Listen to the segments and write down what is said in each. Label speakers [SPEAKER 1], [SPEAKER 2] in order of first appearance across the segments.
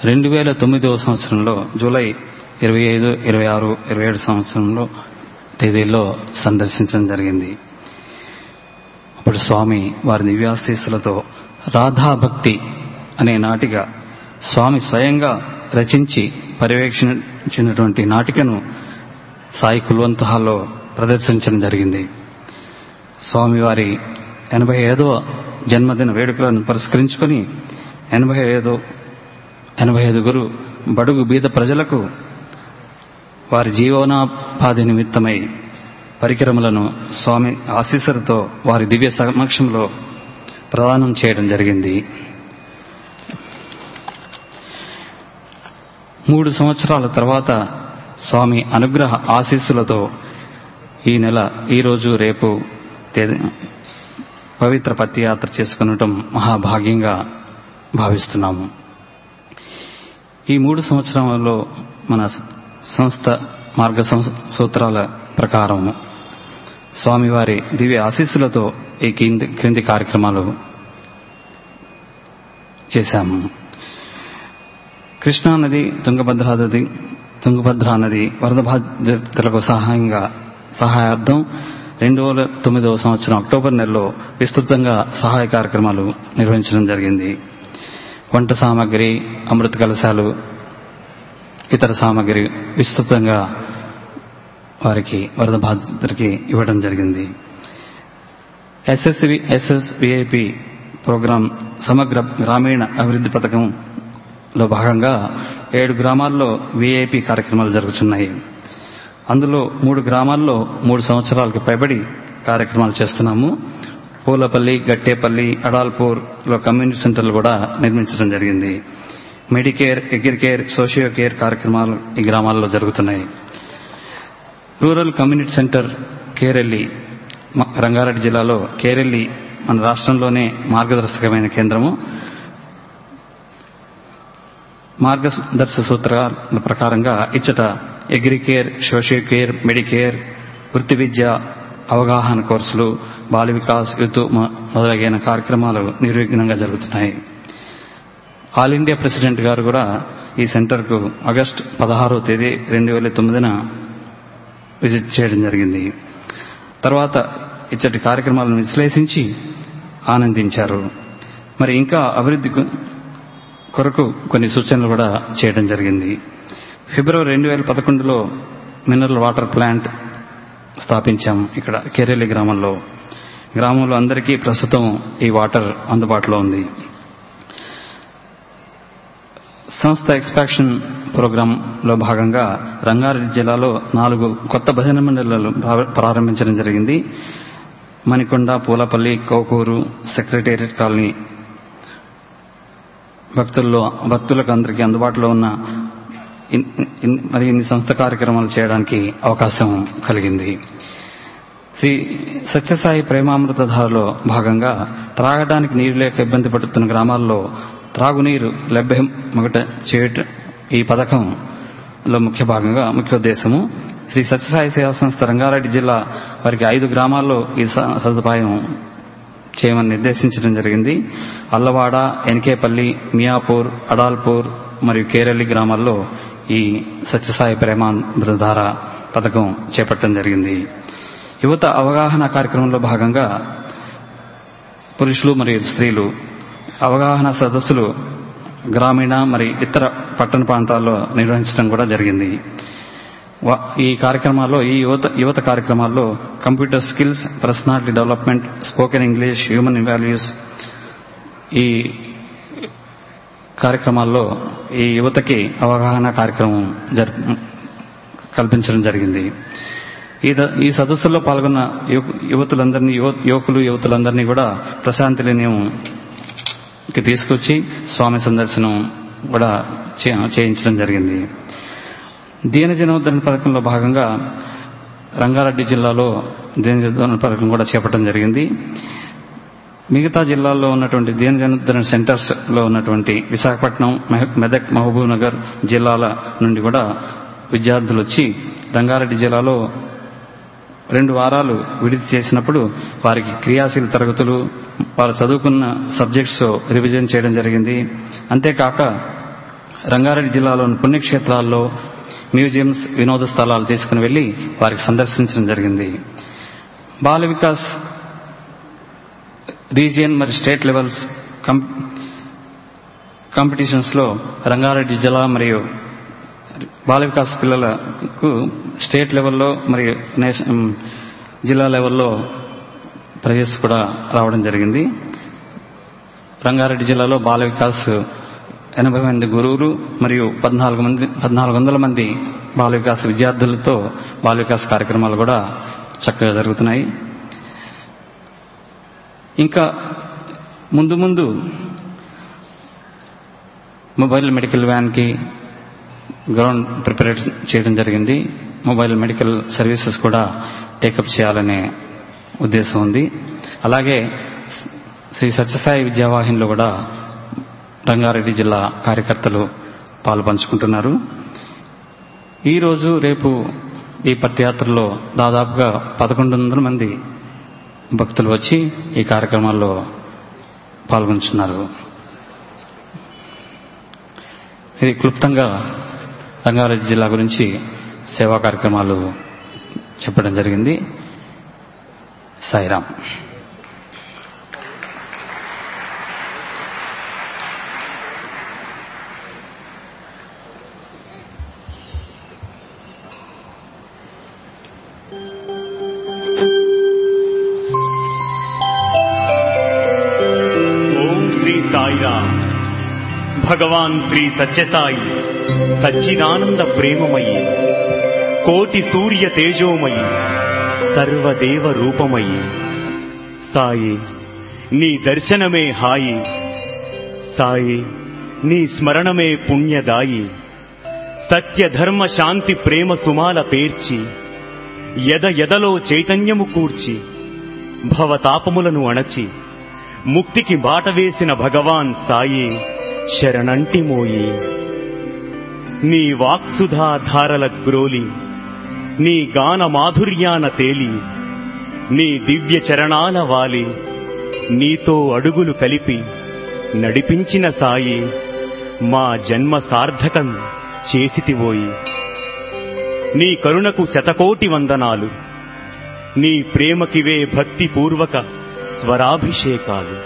[SPEAKER 1] రెండు వేల తొమ్మిదవ సంవత్సరంలో జూలై ఇరవై ఐదు ఇరవై ఆరు ఇరవై ఏడు సంవత్సరంలో తేదీల్లో సందర్శించడం జరిగింది అప్పుడు స్వామి వారి దివ్యాశీస్సులతో రాధాభక్తి అనే నాటిక స్వామి స్వయంగా రచించి పర్యవేక్షించినటువంటి నాటికను సాయి కుల్వంత్ హాల్లో ప్రదర్శించడం జరిగింది స్వామివారి ఎనభై ఐదవ జన్మదిన వేడుకలను పురస్కరించుకొని ఎనభై ఐదు ఎనభై ఐదుగురు బడుగు బీద ప్రజలకు వారి జీవనోపాధి నిమిత్తమై పరికరములను స్వామి ఆశీస్సులతో వారి దివ్య సమక్షంలో ప్రదానం చేయడం జరిగింది మూడు సంవత్సరాల తర్వాత స్వామి అనుగ్రహ ఆశీస్సులతో ఈ నెల ఈ రోజు రేపు తేదీ పవిత్ర పత్తియాత్ర చేసుకునటం మహాభాగ్యంగా భావిస్తున్నాము ఈ మూడు సంవత్సరాలలో మన సంస్థ మార్గ సూత్రాల ప్రకారం స్వామివారి దివ్య ఆశీస్సులతో ఈ కింది క్రింది కార్యక్రమాలు చేశాము కృష్ణా నది తుంగభద్రా నది తుంగభద్రా నది వరద బాధితులకు సహాయంగా సహాయార్థం రెండు వేల తొమ్మిదవ సంవత్సరం అక్టోబర్ నెలలో విస్తృతంగా సహాయ కార్యక్రమాలు నిర్వహించడం జరిగింది వంట సామాగ్రి అమృత కలశాలు ఇతర సామాగ్రి విస్తృతంగా వారికి వరద బాధితులకి ఇవ్వడం జరిగింది ఎస్ఎస్వి ఎస్ఎస్విఐపి ప్రోగ్రాం సమగ్ర గ్రామీణ అభివృద్ధి పథకంలో భాగంగా ఏడు గ్రామాల్లో విఐపి కార్యక్రమాలు జరుగుతున్నాయి అందులో మూడు గ్రామాల్లో మూడు సంవత్సరాలకు పైబడి కార్యక్రమాలు చేస్తున్నాము పూలపల్లి గట్టేపల్లి అడాల్పూర్లో కమ్యూనిటీ సెంటర్లు కూడా నిర్మించడం జరిగింది మెడికేర్ ఎగ్రికేర్ సోషియో కేర్ కార్యక్రమాలు ఈ గ్రామాల్లో జరుగుతున్నాయి rural community centre Kerelli Rangareddy జిల్లాలో కేరెల్లి మన రాష్ట్రంలోనే మార్గదర్శకమైన కేంద్రము మార్గదర్శక సూత్రాల ప్రకారంగా ఇచ్చట అగ్రికేర్ సోషియో కేర్ మెడికేర్ వృత్తి విద్య అవగాహన కోర్సులు బాల వికాస్ యుతు మొదలైన కార్యక్రమాలు నిర్విఘ్నంగా జరుగుతున్నాయి ఆల్ ఇండియా ప్రెసిడెంట్ గారు కూడా ఈ సెంటర్కు ఆగస్టు పదహారో తేదీ రెండు వేల తొమ్మిదిన విజిట్ చేయడం జరిగింది తర్వాత ఇచ్చటి కార్యక్రమాలను విశ్లేషించి ఆనందించారు మరి ఇంకా అభివృద్ధి కొరకు కొన్ని సూచనలు కూడా చేయడం జరిగింది ఫిబ్రవరి రెండు వేల పదకొండులో మినరల్ వాటర్ ప్లాంట్ స్థాపించాం ఇక్కడ కేరెల్లి గ్రామంలో గ్రామంలో అందరికీ ప్రస్తుతం ఈ వాటర్ అందుబాటులో ఉంది సంస్థ ఎక్స్పాక్షన్ ప్రోగ్రాంలో భాగంగా రంగారెడ్డి జిల్లాలో నాలుగు కొత్త భజన మండలాలు ప్రారంభించడం జరిగింది మణికొండ పూలపల్లి కోకూరు సెక్రటేరియట్ కాలనీ భక్తుల్లో భక్తులకు అందరికీ అందుబాటులో ఉన్న మరి ఇన్ని సంస్థ కార్యక్రమాలు చేయడానికి అవకాశం కలిగింది శ్రీ సత్యసాయి ప్రేమామృతధారలో భాగంగా త్రాగడానికి నీరు లేక ఇబ్బంది పడుతున్న గ్రామాల్లో త్రాగునీరు లభ్యం మొదట చేయటం ఈ పథకంలో ముఖ్య భాగంగా ముఖ్య ఉద్దేశము శ్రీ సత్యసాయి సేవా సంస్థ రంగారెడ్డి జిల్లా వారికి ఐదు గ్రామాల్లో ఈ సదుపాయం చేయమని నిర్దేశించడం జరిగింది అల్లవాడ ఎన్కేపల్లి మియాపూర్ అడాల్పూర్ మరియు కేరళి గ్రామాల్లో ఈ సత్యసాయి ప్రేమాధార పథకం చేపట్టడం జరిగింది యువత అవగాహన కార్యక్రమంలో భాగంగా పురుషులు మరియు స్త్రీలు అవగాహన సదస్సులు గ్రామీణ మరి ఇతర పట్టణ ప్రాంతాల్లో నిర్వహించడం కూడా జరిగింది ఈ కార్యక్రమాల్లో ఈ యువత యువత కార్యక్రమాల్లో computer skills personality development spoken English human values ఈ కార్యక్రమాల్లో ఈ యువతకి అవగాహన కార్యక్రమం కల్పించడం జరిగింది ఈ సదస్సుల్లో పాల్గొన్న యువతులందరినీ యువకులు యువతులందరినీ కూడా ప్రశాంతి నిలయంకి తీసుకొచ్చి స్వామి సందర్శనం కూడా చేయించడం జరిగింది దీన జనోద్ధరణ పథకంలో భాగంగా రంగారెడ్డి జిల్లాలో దీన జనోద్ధరణ పథకం కూడా చేపట్టడం జరిగింది మిగతా జిల్లాల్లో ఉన్నటువంటి దీన జనోద్ధరణ సెంటర్స్ లో ఉన్నటువంటి విశాఖపట్నం మెదక్ మహబూబ్ నగర్ జిల్లాల నుండి కూడా విద్యార్థులు వచ్చి రంగారెడ్డి జిల్లాలో రెండు వారాలు విడిది చేసినప్పుడు వారికి క్రియాశీల తరగతులు వారు చదువుకున్న సబ్జెక్ట్స్ రివిజన్ చేయడం జరిగింది అంతేకాక రంగారెడ్డి జిల్లాలోని పుణ్యక్షేత్రాల్లో మ్యూజియంస్ వినోద స్థలాలు తీసుకుని వెళ్లి వారికి సందర్శించడం జరిగింది బాల వికాస్ రీజియన్ మరియు స్టేట్ లెవెల్స్ కం కాంపిటీషన్స్లో రంగారెడ్డి జిల్లా మరియు బాల వికాస్ పిల్లలకు స్టేట్ లెవెల్లో మరియు నేషనల్ జిల్లా లెవెల్లో ప్రైజెస్ కూడా రావడం జరిగింది రంగారెడ్డి జిల్లాలో బాల వికాస్ ఎనభై మంది గురువులు మరియు పద్నాలుగు మంది పద్నాలుగు వందల మంది బాల వికాస్ విద్యార్థులతో బాల వికాస్ కార్యక్రమాలు కూడా చక్కగా జరుగుతున్నాయి ఇంకా ముందు ముందు మొబైల్ మెడికల్ వ్యాన్కి గ్రౌండ్ ప్రిపేర్ చేయడం జరిగింది మొబైల్ మెడికల్ సర్వీసెస్ కూడా టేకప్ చేయాలనే ఉద్దేశం ఉంది అలాగే శ్రీ సత్యసాయి విద్యావాహినిలో కూడా రంగారెడ్డి జిల్లా కార్యకర్తలు పాలు పంచుకుంటున్నారు ఈరోజు రేపు ఈ పత్యాత్రలో దాదాపుగా పదకొండు వందల మంది భక్తులు వచ్చి ఈ కార్యక్రమాల్లో పాల్గొంటున్నారు ఇది క్లుప్తంగా రంగారెడ్డి జిల్లా గురించి సేవా కార్యక్రమాలు చెప్పడం జరిగింది సాయిరామ్
[SPEAKER 2] ఓం శ్రీ సాయిరామ్ భగవాన్ శ్రీ సత్యసాయి సచ్చిదానంద ప్రేమమయి కోటి సూర్య తేజోమయి సర్వదేవ రూపమయి సాయి నీ దర్శనమే హాయి సాయి నీ స్మరణమే పుణ్యదాయి సత్య ధర్మ శాంతి ప్రేమ సుమాల పేర్చి ఎద ఎదలో చైతన్యము కూర్చి భవతాపములను అణచి ముక్తికి బాట వేసిన భగవాన్ సాయి శరణంటి మోయి నీ వాక్సుధా ధారల గ్రోలి నీ గాన మాధుర్యాన తేలి నీ దివ్య చరణాల వాలి నీతో అడుగులు కలిపి నడిపించిన సాయి మా జన్మ సార్థకం చేసితివోయి నీ కరుణకు శతకోటి వందనాలు నీ ప్రేమకివే భక్తిపూర్వక స్వరాభిషేకాలు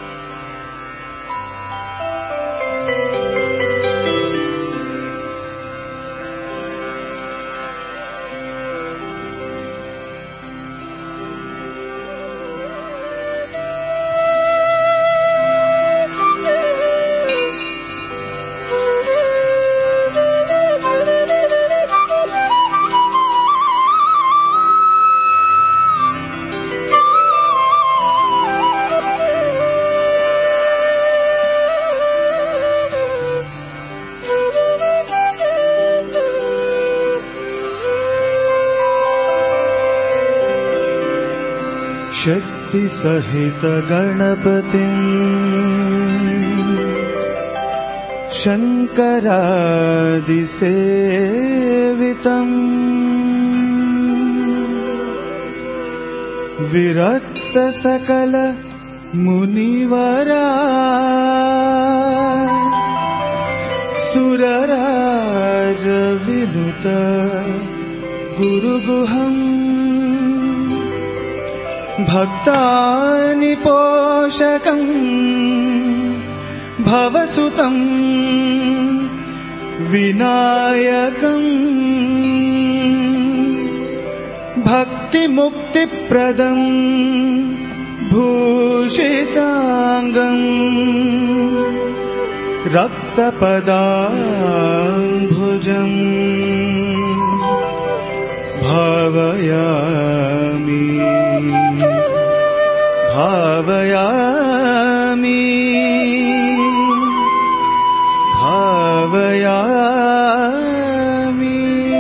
[SPEAKER 3] शक्तिसहित गणपतिम् शङ्करादिसेवितम् विरक्तसकल मुनिवरा सुरराजविनुत गुरुगुहम् भक्तानि पोषकम् भवसुतम् विनायकम् भक्तिमुक्तिप्रदम् भूषिताङ्गम् रक्तपदाम्भुजम् भावयामि भावयामि भावयामि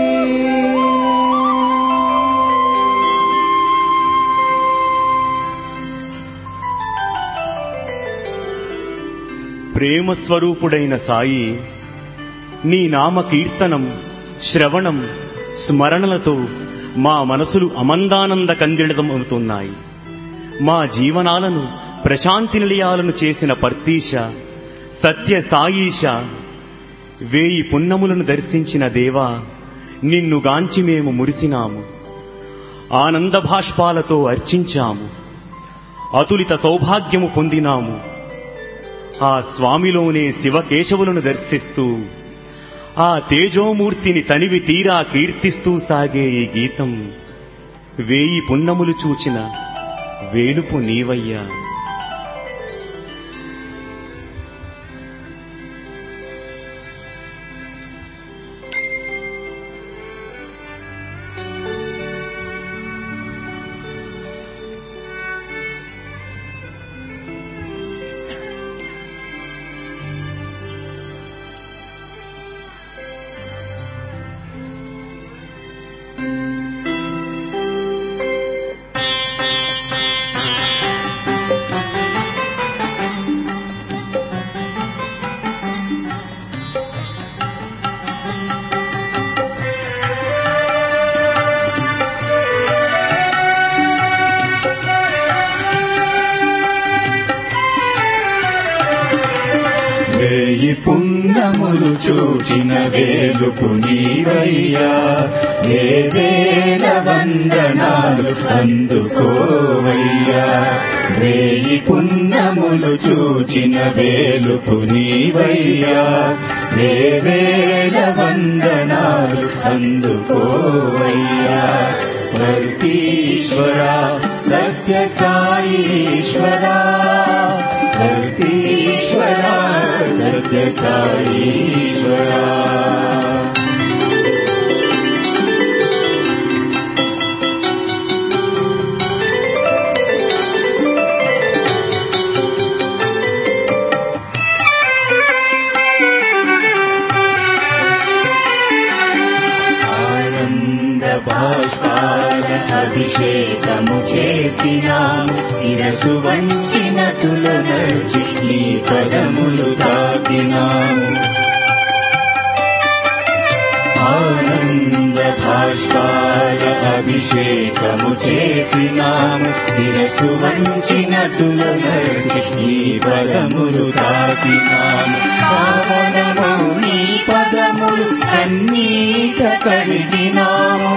[SPEAKER 2] ప్రేమ స్వరూపుడైన సాయి నీ నామ కీర్తనం శ్రవణం స్మరణలతో మా మనసులు అమందానంద కందిళమవుతున్నాయి మా జీవనాలను ప్రశాంతి నిలయాలను చేసిన పర్తీష సత్య సాయీష వేయి పున్నములను దర్శించిన దేవా నిన్ను గాంచి మేము మురిసినాము ఆనంద భాష్పాలతో అర్చించాము అతులిత సౌభాగ్యము పొందినాము ఆ స్వామిలోనే శివకేశవులను దర్శిస్తూ ఆ తేజోమూర్తిని తనివి తీరా కీర్తిస్తూ సాగే ఈ గీతం వేయి పున్నములు చూచిన వేడుపు నీవయ్యా
[SPEAKER 4] వేయి పుణ్యములు చూచిన వేలుపు నీవయ్యా వేవేల వందనాలు అందుకోవయ్యా వేయి పుణ్యములు చూచిన వేలుపు నీవయ్యా వేవేల వందనాలు అందుకోవయ్యా వర్తీశ్వర సత్య సాయీశ్వరా ధర్తీశ్వరా సత్య సాయీశ్వరా ఆనంద బాష్పాల అభిషేకము చేసినాము శిరసు వంచినతుల నడిచి నీ పదములు తాకినాము ఆనంద భాష్పాల అభిషేకము చేసినాము శిరసు వంచినతుల నడిచి నీ పదములు తాకినాము పావనమౌ నీ పదములు కన్నీట కడిగినాము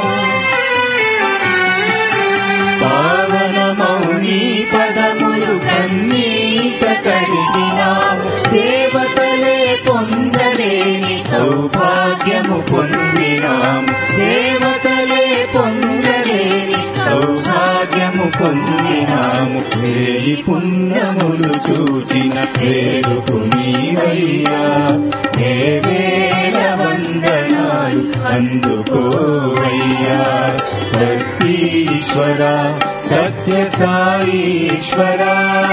[SPEAKER 4] పావనమౌ నీ పదములు కన్నీట కడిగినాము దేవతలే పొందలేని సౌభాగ్యము పొందినాము దేవతలే పొందలేని సౌభాగ్యము పొందినాము వేయి పుణ్యములు చూచిన వేలుపు నీవయ్యా దేవేల వందనాలు అందుకోవయ్యా భక్తీశ్వర సత్య సాయీశ్వరా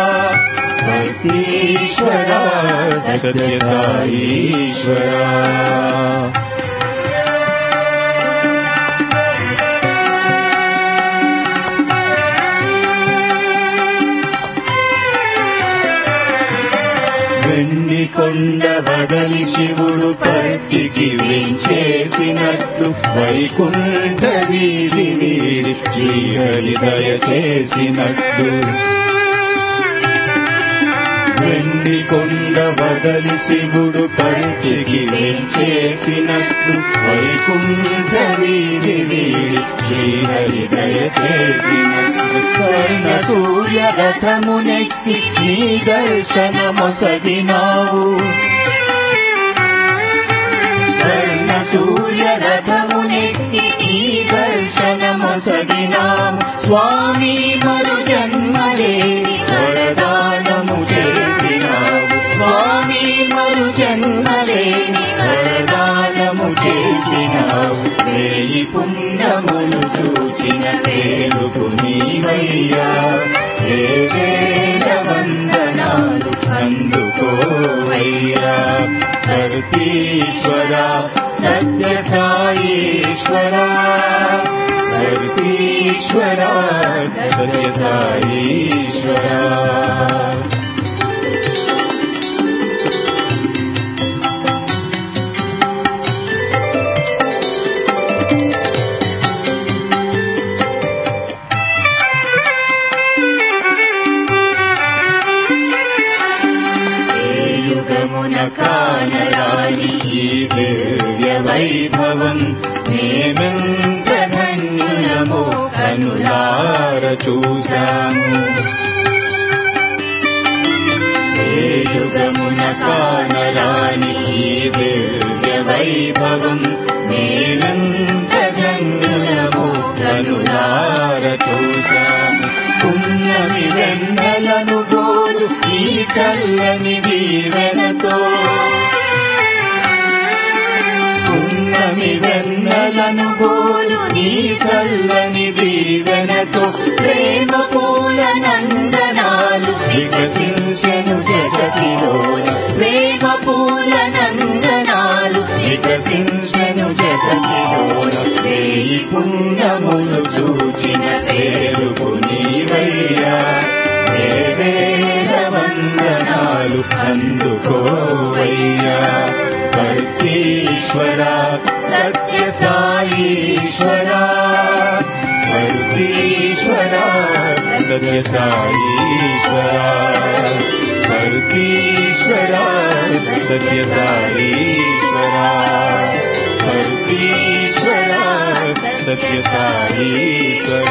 [SPEAKER 4] భక్తీశ్వర సత్య సాయీశ్వరా వెండి కొండ వదలి శివుడు పట్టికి వేంచేసినట్టు వైకుంఠ వీధి వీడి శ్రీహరి దయ చేసినట్టు వెండి కొండ వదలి శివుడు పట్టికి వేంచేసినట్టు వైకుంఠ వీధి వీడి శ్రీహరి దయ చేసినట్టు స్వర్ణ సూర్య రథమునెక్కి నీ దర్శనమొసగినావు స్వర్ణ సూర్య రథమునెక్కి నీ దర్శనమొసగినాము స్వామి మరు జన్మలేని వరదానము చేసినావు స్వామి మరు జన్మలేని వరదానము చేసినావు వేయి పుణ్యములు చూచిన వేలుపు నీవయ్యా వేవేల వందనాలు అందుకోవయ్యా ధర్తీశ్వర సత్య సాయీశ్వరా ధర్తీశ్వర సత్య సాయీశ్వరా ఏ యుగమున కానరాని ఈ వైభవం మేమెంత ధన్యులమో కనులార చూశాము ఏ యుగమున కానరాని ఈ దివ్య వైభవం మేమెంత ధన్యులమో కనులార చూశాము పుణ్యమి వెన్నెలను గోలు ఈ చల్లని దీవెనతో పున్నమి వెన్నెలను గోలు నీ చల్లని దీవెనతో ప్రేమ పూల నందనాలు వికసించెను జగతిలోన ప్రేమ పూల నందనాలు వికసించెను జగతిలోన వేయి పుణ్యములు చూచిన పేరుకు నీవయ్యా వేవేల వందనాలు అందుకోవయ్యా కర్తీశ్వర సత్య సాయీశ్వర కర్తీశ్వర సత్య సాయీశ్వర కర్తీశ్వర సత్య సాయీశ్వర కర్తీశ్వర సత్య సాయీశ్వర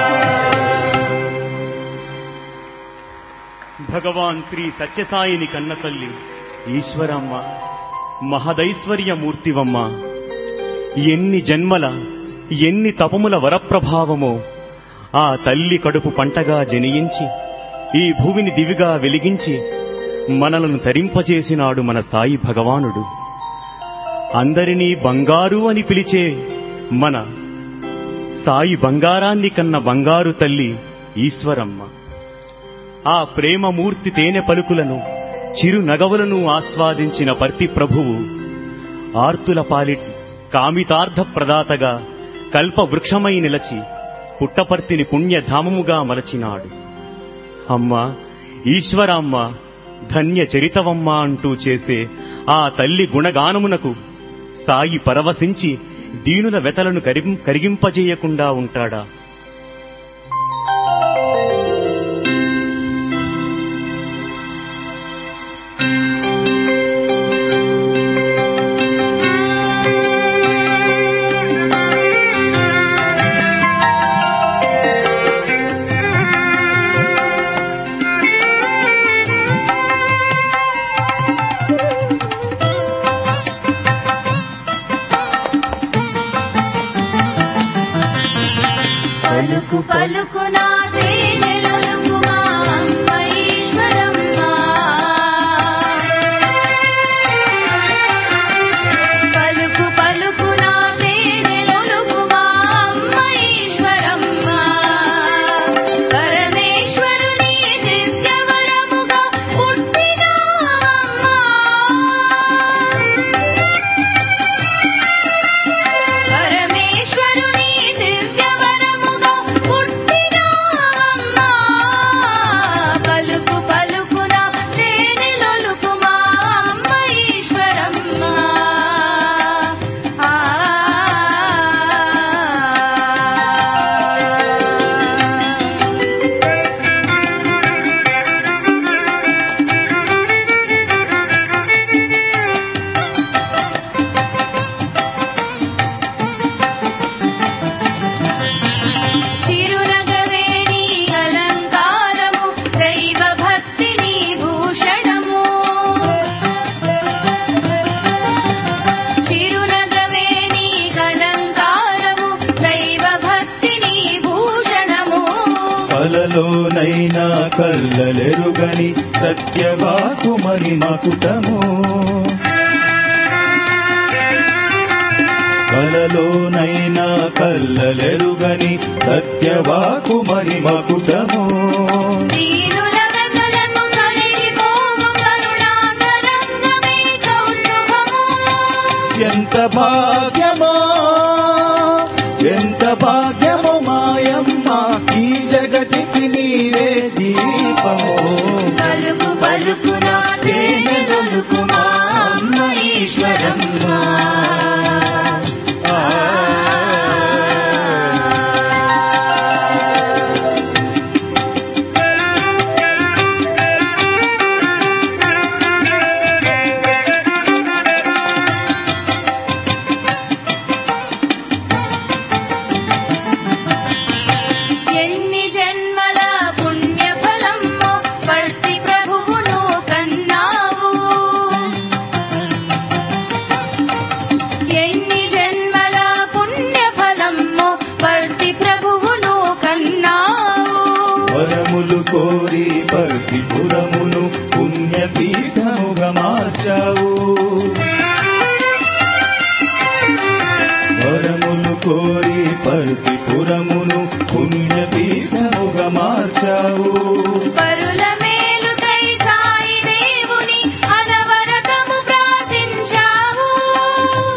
[SPEAKER 2] భగవాన్ శ్రీ సత్యసాయిని కన్న తల్లి ఈశ్వరమ్మ మహదైశ్వర్యమూర్తివమ్మ ఎన్ని జన్మల ఎన్ని తపముల వరప్రభావమో ఆ తల్లి కడుపు పంటగా జనియించి ఈ భూమిని దివిగా వెలిగించి మనలను తరింపజేసినాడు మన సాయి భగవానుడు అందరినీ బంగారు అని పిలిచే మన సాయి బంగారాన్ని కన్న బంగారు తల్లి ఈశ్వరమ్మ ఆ ప్రేమమూర్తి తేనె పలుకులను చిరు నగవులను ఆస్వాదించిన పర్తి ప్రభువు ఆర్తుల పాలిటి కామితార్థ ప్రదాతగా కల్పవృక్షమై నిలచి పుట్టపర్తిని పుణ్యధామముగా మలచినాడు అమ్మా ఈశ్వరామ్మ ధన్య చరితవమ్మ అంటూ చేసే ఆ తల్లి గుణగానమునకు సాయి పరవశించి దీనుల వెతలను కరిం కరిగింపజేయకుండా ఉంటాడా
[SPEAKER 5] పలుకు పలుకు నా తేనెలొలుకు మా అమ్మ ఈశ్వరమ్మ పలుకు పలుకు నా తేనెలొలుకు మా అమ్మ ఈశ్వరమ్మ పరమేశ్వరుని దివ్యవరముగా పుట్టినావమ్మ పరమేశ్వరుని దివ్యవరముగా పుట్టినావమ్మా పలుకు పలుకున తేనెలొలుకు మా అమ్మ ఈశ్వరమ్మ ఆ చిరునగవేణి అలంకారము దైవ భక్తిని భూషణము చిరునగవేణి అలంకారము దైవ భక్తిని భూషణము
[SPEAKER 3] కలలోనైనా కల్లలెరుగని సత్యవాకుమని మకుటము కలలోనైనా కల్లలెరుగని సత్యవాకుమని మకుటము
[SPEAKER 5] దీనుల వెతలకు కరిగిపోవు కరుణాకరంగమే కౌస్తుభము
[SPEAKER 3] ఎంత భాగ్యమా ఎంత భాగ్యము మాయమ్మ ఈ జగతికి నీవే దీపము
[SPEAKER 5] పలుకు పలుకున తేనెలొలుకు మా అమ్మ ఈశ్వరమ్మ
[SPEAKER 3] ఆ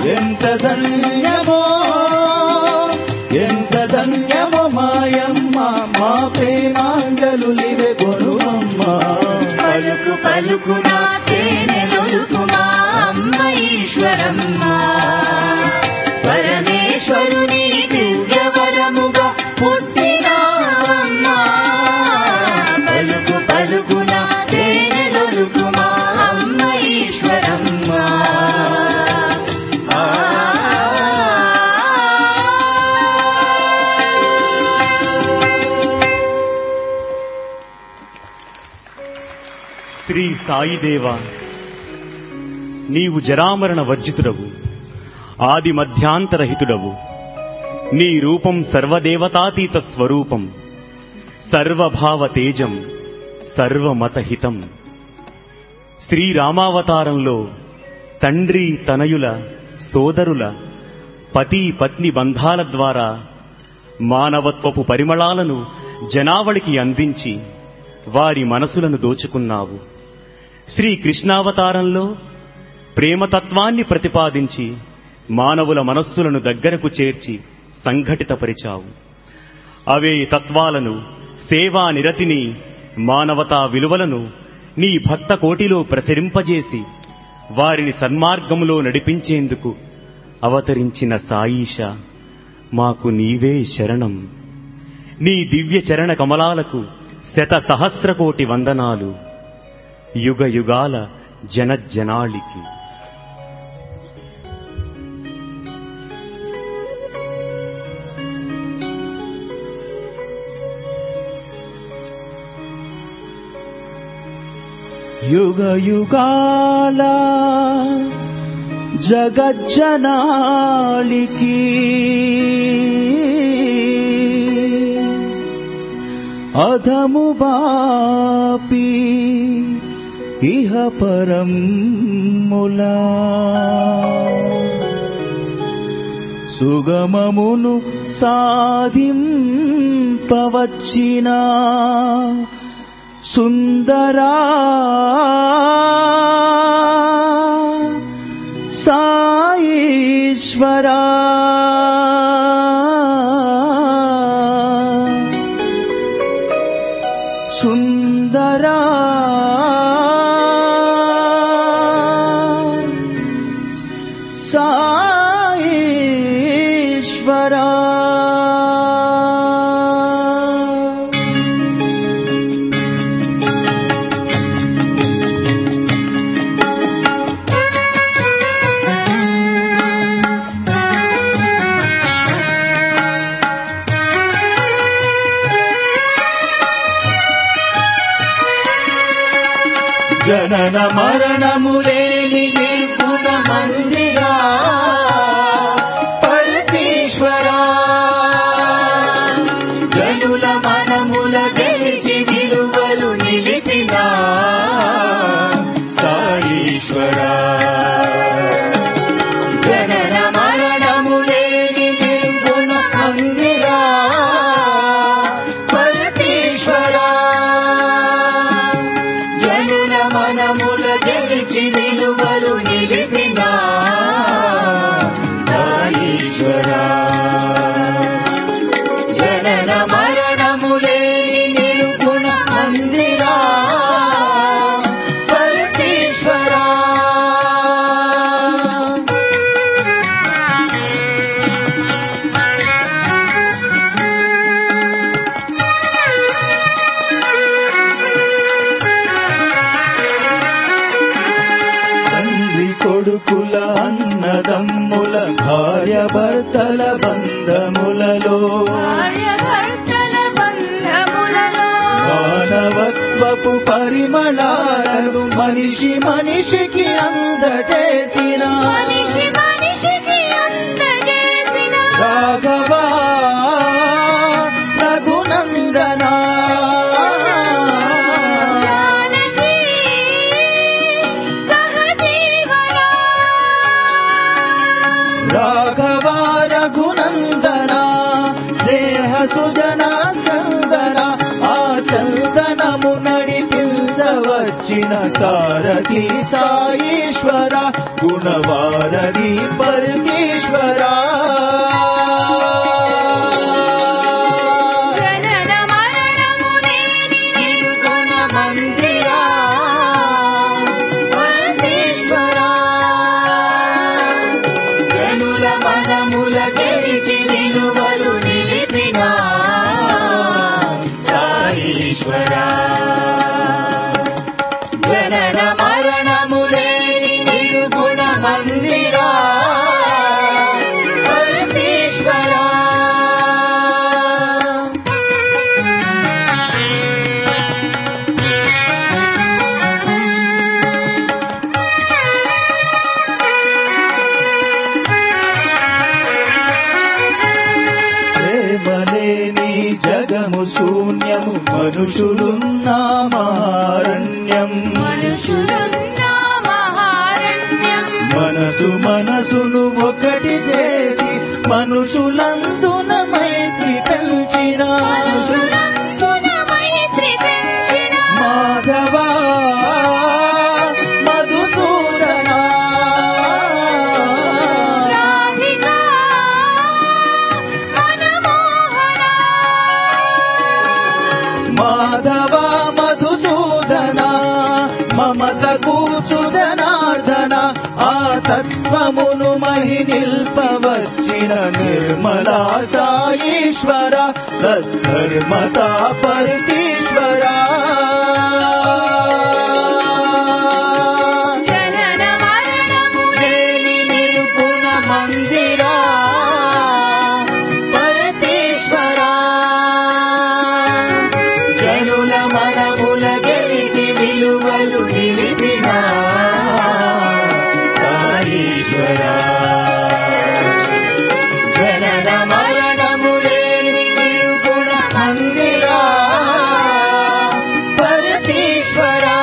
[SPEAKER 3] ఎంత ధన్యమో ఎంత ధన్యమో మాయమ్మ మా ప్రేమాంజలులివే కొనుమమ్మ
[SPEAKER 5] పలుకు పలుకున తేనెలొలుకు మా అమ్మ ఈశ్వరమ్మ పరమేశ్వరుని దివ్యవరముగా పుట్టినావమ్మ పలుకు పలుకున తేనెలొలుకు మా అమ్మ ఈశ్వరమ్మ ఆ
[SPEAKER 2] శ్రీ సాయిదేవ నీవు జరామరణ వర్జితుడవు ఆది మధ్యాంతరహితుడవు నీ రూపం సర్వదేవతాతీత స్వరూపం సర్వభావ తేజం సర్వమతహితం శ్రీరామావతారంలో తండ్రి తనయుల సోదరుల పతి పత్ని బంధాల ద్వారా మానవత్వపు పరిమళాలను జనావళికి అందించి వారి మనసులను దోచుకున్నావు శ్రీ కృష్ణావతారంలో ప్రేమతత్వాన్ని ప్రతిపాదించి మానవుల మనస్సులను దగ్గరకు చేర్చి సంఘటితపరిచావు అవే తత్వాలను సేవా నిరతిని మానవతా విలువలను నీ భక్త కోటిలో ప్రసరింపజేసి వారిని సన్మార్గములో నడిపించేందుకు అవతరించిన సాయిష మాకు నీవే శరణం నీ దివ్య చరణ కమలాలకు శత సహస్ర కోటి వందనాలు యుగ యుగాల జనజనాళికి
[SPEAKER 3] యుగ యుగాల జగజ్జనాళికి అధము బాపి ఇహ పరం ములా సుగమమును సాధింపవచ్చిన సుందరా సాయీశ్వరా సుందరా సాయీశ్వరా జనన మరణములేని నిర్గుణ మందిరా పరతీశ్వరా జనుల మనముల గెలిచి విలువలు నిలిపినా సాయీశ్వరా జనన మరణములేని నిర్గుణ మందిరా పరతీశ్వరా జనుల మనముల గెలిచి విలువలు నిలిపినా సాయీశ్వరా జనన మరణములేని నిర్గుణ మందిరా పరతీశ్వరా తండ్రి కొడుకుల అన్నదమ్ముల భార్య భర్తల బంధములలో
[SPEAKER 5] భార్యభర్తల బంధములలో
[SPEAKER 3] మానవత్వపు పరిమళాలను మనిషి మనిషికి అందజేసిన
[SPEAKER 5] మనిషి మనిషికి అందజేసిన
[SPEAKER 3] రాఘవా రఘునందనా
[SPEAKER 5] జానకి సహజీవనా
[SPEAKER 3] రాఘవ రఘునందన స్నేహ సుజన సందన ఆ చందనము నడిపించవచ్చిన వచ్చిన సారథి సాయేశ్వర గుణవారధి పరమేశ్వరా
[SPEAKER 5] జనన మరణము లేని నిర్గుణ మందిరా పరమేశ్వరా జనుల మనముల గెలిచి నిలువలు నిలిపిన సారీశ్వరా జనన మరణము లేని నిర్గుణ మందిరా పరమేశ్వరా
[SPEAKER 3] ప్రేమలేని జగము శూన్యము మనుషులున్నామారణ్యం
[SPEAKER 5] మనుషులున్న మహారణ్యం
[SPEAKER 3] మనసు మనసును ఒకటి చేసి మనుషులందున మైత్రి పెంచిన
[SPEAKER 5] మనుషులందున మైత్రి పెంచిన
[SPEAKER 3] మాధవా మధుసూదనా
[SPEAKER 5] రాధికా మనమోహనా
[SPEAKER 3] మాధవ మధుసూదన మమత కూచు జనార్దన ఆ తత్వమును మహి నిల్పవచ్చిన నిర్మలా సాయీశ్వర సద్ధర్మతా పరతీశ్వరా
[SPEAKER 5] జనన మరణము లేని నిర్గుణ మందిరా పరతేశ్వరా జనుల మనముల గెలిచి విలువలు నిలిపిన సారీశ్వరా జనన మరణము లేని నిర్గుణ మందిరా పరతేశ్వరా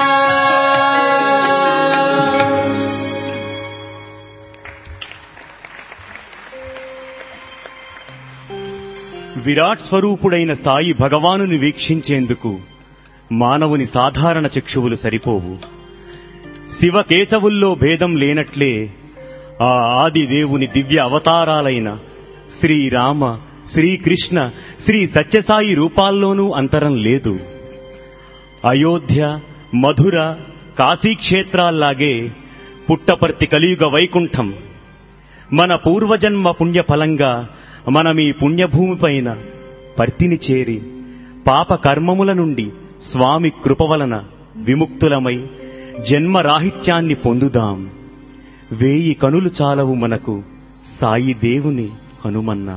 [SPEAKER 2] విరాట్ స్వరూపుడైన సాయి భగవానుని వీక్షించేందుకు మానవుని సాధారణ చక్షువులు సరిపోవు శివ కేశవుల్లో భేదం లేనట్లే ఆ ఆది దేవుని దివ్య అవతారాలైన శ్రీరామ శ్రీకృష్ణ శ్రీ సత్యసాయి రూపాల్లోనూ అంతరం లేదు అయోధ్య మధుర కాశీక్షేత్రాల్లాగే పుట్టపర్తి కలియుగ వైకుంఠం మన పూర్వజన్మ పుణ్యఫలంగా మనమీ పుణ్యభూమిపైన పర్తిని చేరి పాప కర్మముల నుండి స్వామి కృప వలన విముక్తులమై జన్మరాహిత్యాన్ని పొందుదాం వేయి కనులు చాలవు మనకు సాయి దేవుని హనుమన్నా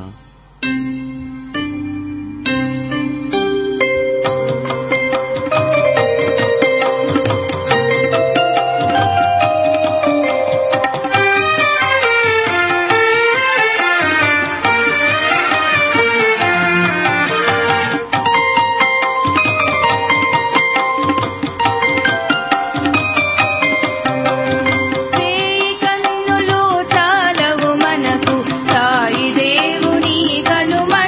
[SPEAKER 5] వేయి కన్నులు చాలవు మనకు సాయి దేవుని కనుమ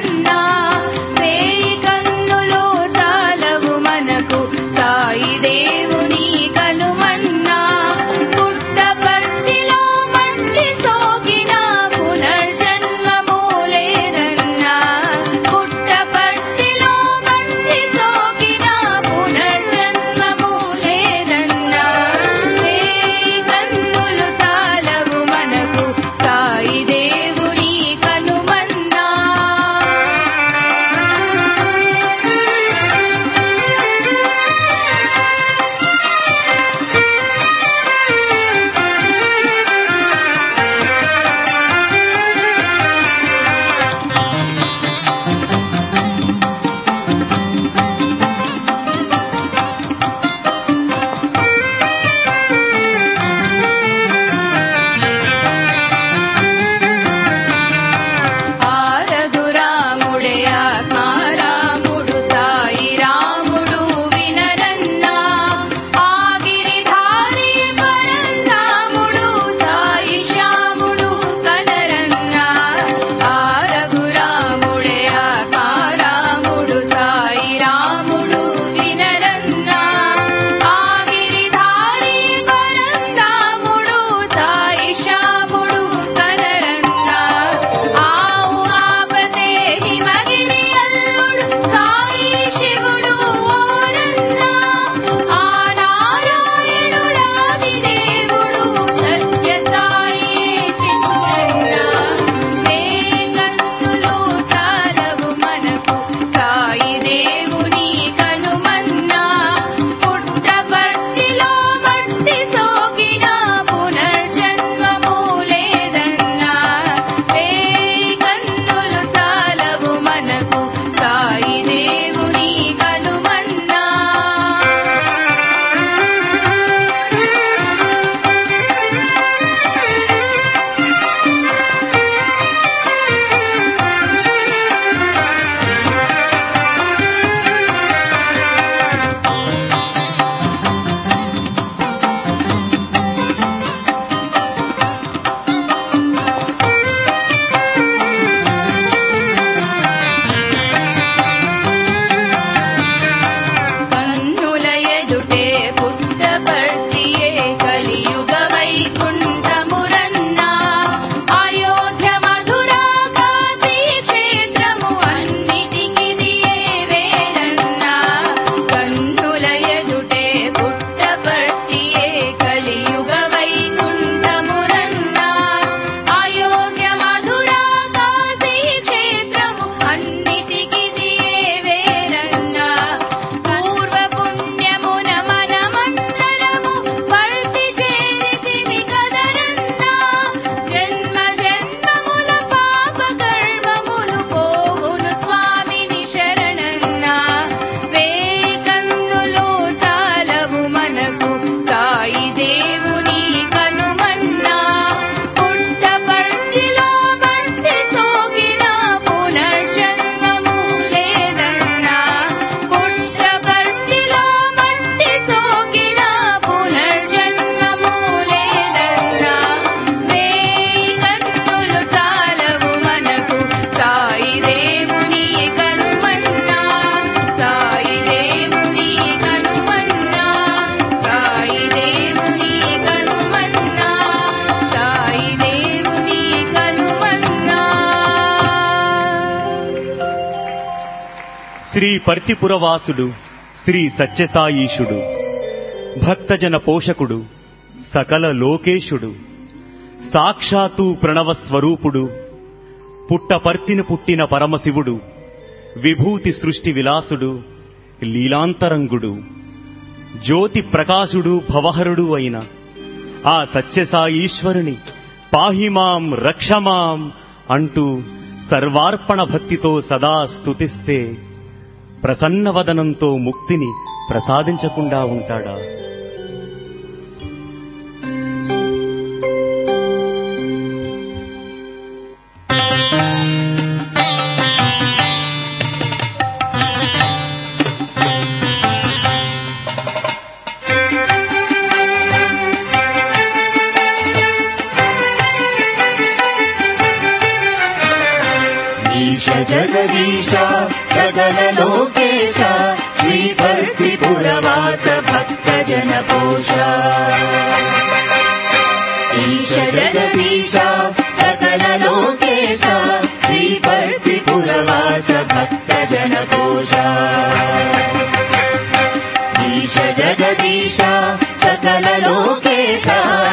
[SPEAKER 2] శ్రీ పర్తిపురవాసుడు శ్రీ సత్యసాయీశుడు భక్తజన పోషకుడు సకల లోకేశుడు సాక్షాత్తు ప్రణవ స్వరూపుడు పుట్టపర్తిని పుట్టిన పరమశివుడు విభూతి సృష్టి విలాసుడు లీలాంతరంగుడు జ్యోతి ప్రకాశుడు భవహరుడు అయిన ఆ సత్యసాయీశ్వరుని పాహిమాం రక్షమాం అంటూ సర్వార్పణ భక్తితో సదా స్తుతిస్తే ప్రసన్నవదనంతో ముక్తిని ప్రసాదించకుండా ఉంటాడా
[SPEAKER 5] ईश जगदीश सकल लोकेश श्रीभर्तिपुरवास भक्तजन पोष ईश जगदीश सकल लोकेश श्रीभर्तिपुरवास भक्तजन पोष ईश जगदीश सकल लोकेश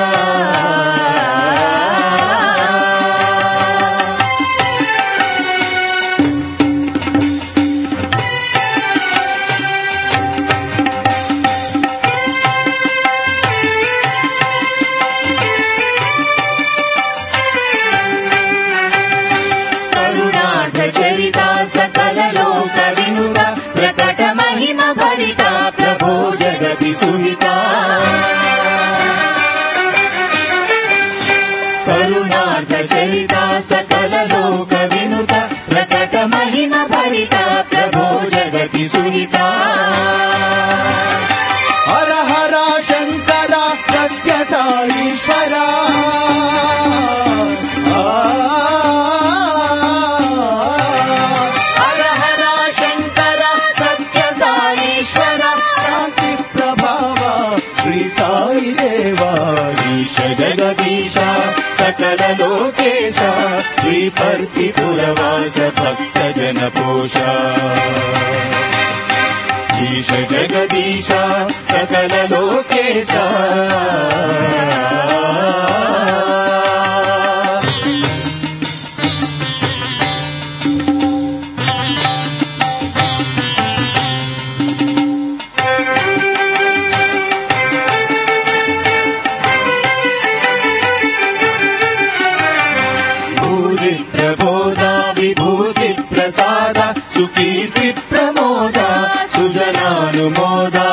[SPEAKER 5] करुणार्थ चरिता सकल लोक विनुता प्रकट महिमा भरिता प्रभो जगति सुहिता करुणार्थ चरिता सकल लोक विनुता प्रकट महिमा भरिता प्रभो जगति सुहिता
[SPEAKER 3] హర హర శంకర సత్య సాईश्वरा
[SPEAKER 5] हर हर शङ्कर सत्य साईश्वर
[SPEAKER 3] శాంతి ప్రభావ శ్రీ సాయి దేవా
[SPEAKER 5] ईश जगदीश सकल लोकेश श्रीपर्तिपुरवास भक्तजन पोष ईश जगदीश सकल लोकेश भूरि प्रबोधा विभूति प्रसाद सुकीर्ति प्रमोदा सुजनानुमोदा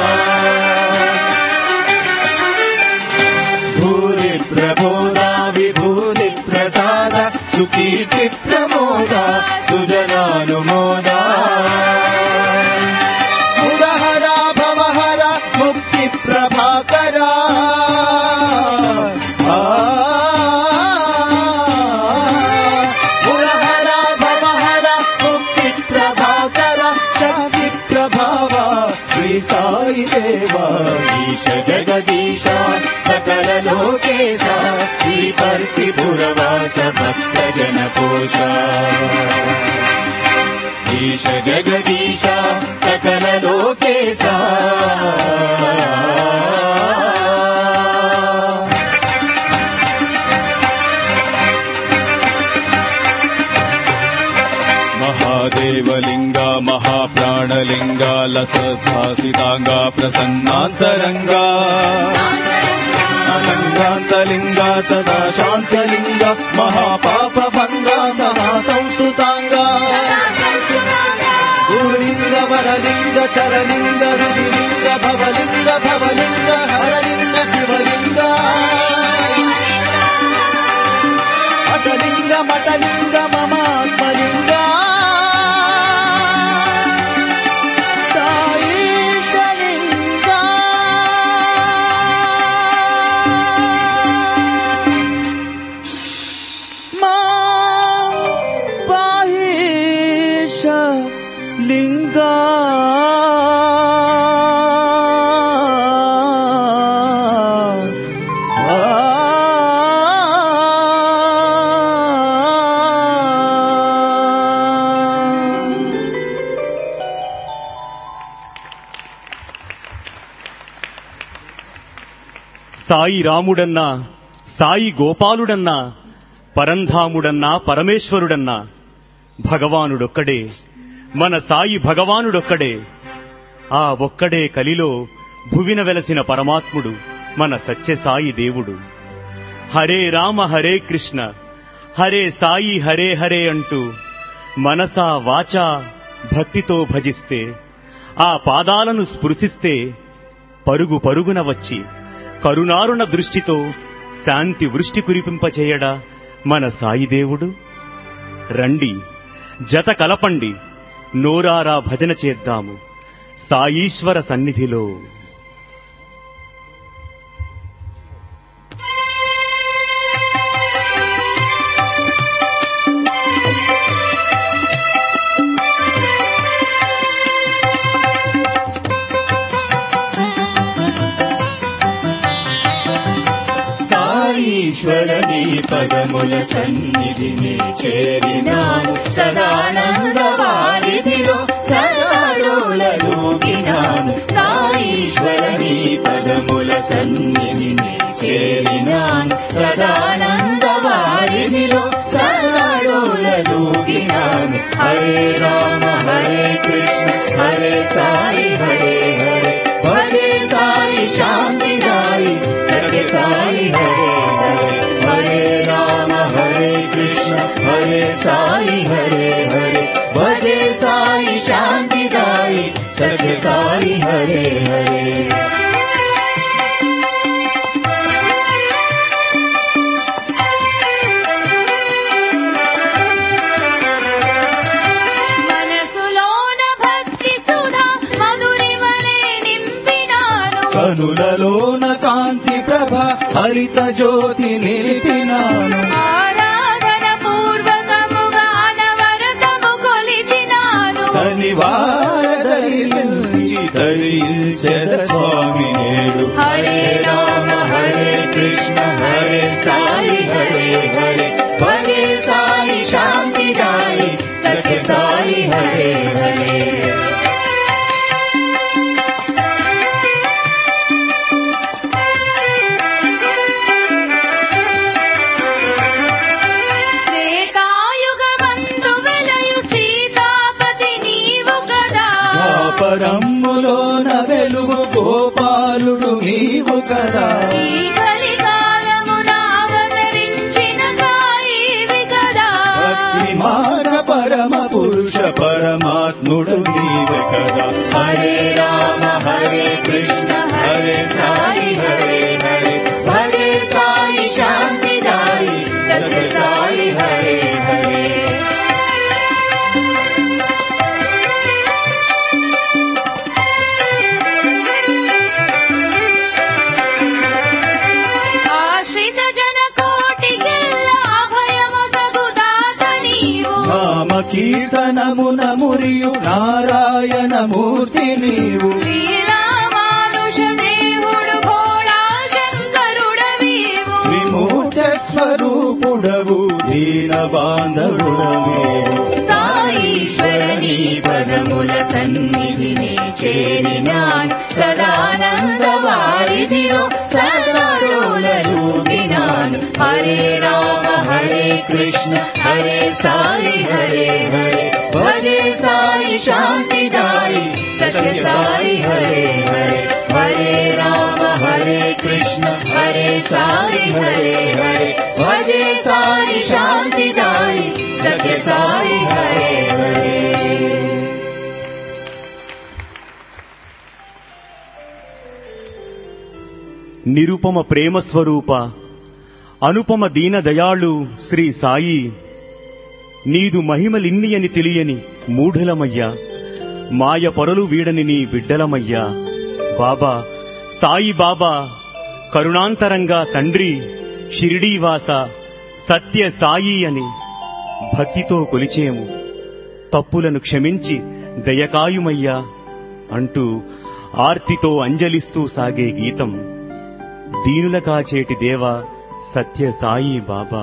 [SPEAKER 5] भूरि प्रबोधा विभूति प्रसाद सुकीर्ति प्रमोदा सुजनानुमोदा
[SPEAKER 3] మురహర భవహర ముక్తి ప్రభాకరా మురహర భవహర ముక్తి ప్రభాకర శాంతి ప్రభావ శ్రీ సాయి దేవా
[SPEAKER 5] ईश जगदीश सकल लोकेश श्रीपर्तिपुरवास भक्तजन पोष ईश जगदीश सकल लोकेश
[SPEAKER 4] महादेवलिङ्गा महाप्राणलिङ्गा लसद्भासिताङ्गा प्रसन्नान्तरङ्गा
[SPEAKER 3] అనంగాంతలింగా సదా శాంతలింగా మహాపాపభంగా సహా సంస్తుతాంగా గురులింగ వరలింగ చరలింగ రుదిలింగ భవలింగ భవలింగ హరలింగ శివలింగ అటలింగ మటలింగ మమాత్మలింగ సాయిషలింగ మా
[SPEAKER 2] సాయి రాముడన్నా సాయి గోపాలుడన్నా పరంధాముడన్నా పరమేశ్వరుడన్నా భగవానుడొక్కడే మన సాయి భగవానుడొక్కడే ఆ ఒక్కడే కలిలో భువిన వెలసిన పరమాత్ముడు మన సత్యసాయి దేవుడు హరే రామ హరే కృష్ణ హరే సాయి హరే హరే అంటూ మనసా వాచా భక్తితో భజిస్తే ఆ పాదాలను స్పృశిస్తే పరుగు పరుగున వచ్చి కరుణారుణ దృష్టితో శాంతి వృష్టి కురిపింపచేయడా మన సాయిదేవుడు రండి జత కలపండి నోరారా భజన చేద్దాము సాయీశ్వర సన్నిధిలో
[SPEAKER 5] సారీశ్వరని పదముల సన్నిధిని చేరినాము సదానంద వారిధిలో సదాడోలూగినాము సారీశ్వరని పదముల సన్నిధిని చేరినాము సదానంద వారిధిలో సదాడోలూగినాము హరే రామ హరే కృష్ణ హరే సాయి హరే హరే హరే సాయి శాంతి దాయి హరే సాయి హరే హరే హరే రామ హరే కృష్ణ హరే సాయి హరే హరే భజే సాయి శాంతి దాయి సత్య సాయి హరే హరే
[SPEAKER 6] మనసులోన భక్తి సుధా మధురిమలే నింపినాను
[SPEAKER 3] కనులలోన కాంతి ప్రభ హరిత జ్యోతి నిలిపినాను
[SPEAKER 6] ఆరాధన పూర్వకముగా అనవరతము కొలిచినాను
[SPEAKER 3] కనివారదలించి తరించెద స్వామి నేడు
[SPEAKER 5] హరే రామ హరే కృష్ణ హరే సాయి హరే హరే భజే సాయి శాంతి దాయి సత్య సాయి హరే హరే
[SPEAKER 6] త్రేతాయుగమందు వెలయు సీతాపతి నీవు కదా
[SPEAKER 3] పాపరమ్ములోన వెలుగు గోపాలుడు నీవు కదా
[SPEAKER 6] ఈ కలికాలమున అవతరించిన సాయివి కదా
[SPEAKER 3] భక్తి మాన పరమ పురుష పరమాత్ముడు నీవే కదా
[SPEAKER 5] హరే రామ హరే కృష్ణ హరే సాయి హరే హరే భజే సాయి శాంతి దాయి సత్య సాయి హరే హరే
[SPEAKER 6] ఆశ్రిత జన కోటికెల్ల అభయమొసగు దాత నీవు
[SPEAKER 3] నామ కీర్తనమున మురియు నారాయణ మూర్తి నీవు
[SPEAKER 6] లీలా మానుష దేవుడు భోళా శంకరుడవీవు
[SPEAKER 3] విమూర్త స్వరూపుడవు దీన బాంధవుడవేవు
[SPEAKER 5] సాయీశ్వరని పదముల సన్నిధిని చేరినాన్ సదానంద వారిధిలో సదాడోలూగినాను హరే రామ హరే కృష్ణ హరే సాయి హరే హరే భజే సాయి శాంతి దాయి సత్య సాయి హరే హరే హరే రామ హరే కృష్ణ హరే సాయి హరే హరే భజే సాయి శాంతి దాయి సత్య సాయి హరే హరే
[SPEAKER 2] నిరుపమ ప్రేమ స్వరూప అనుపమ దీన దయాళు శ్రీ సాయి నీదు మహిమలిన్ని అని తెలియని మూఢలమయ్యా మాయ పొరలు వీడని నీ బిడ్డలమయ్యా బాబా సాయి బాబా కరుణాంతరంగా తండ్రి షిరిడీవాస సత్య సాయి అని భక్తితో కొలిచేము తప్పులను క్షమించి దయకాయుమయ్యా అంటూ ఆర్తితో అంజలిస్తూ సాగే గీతం దీనుల కాచేటి దేవ సత్య సాయి బాబా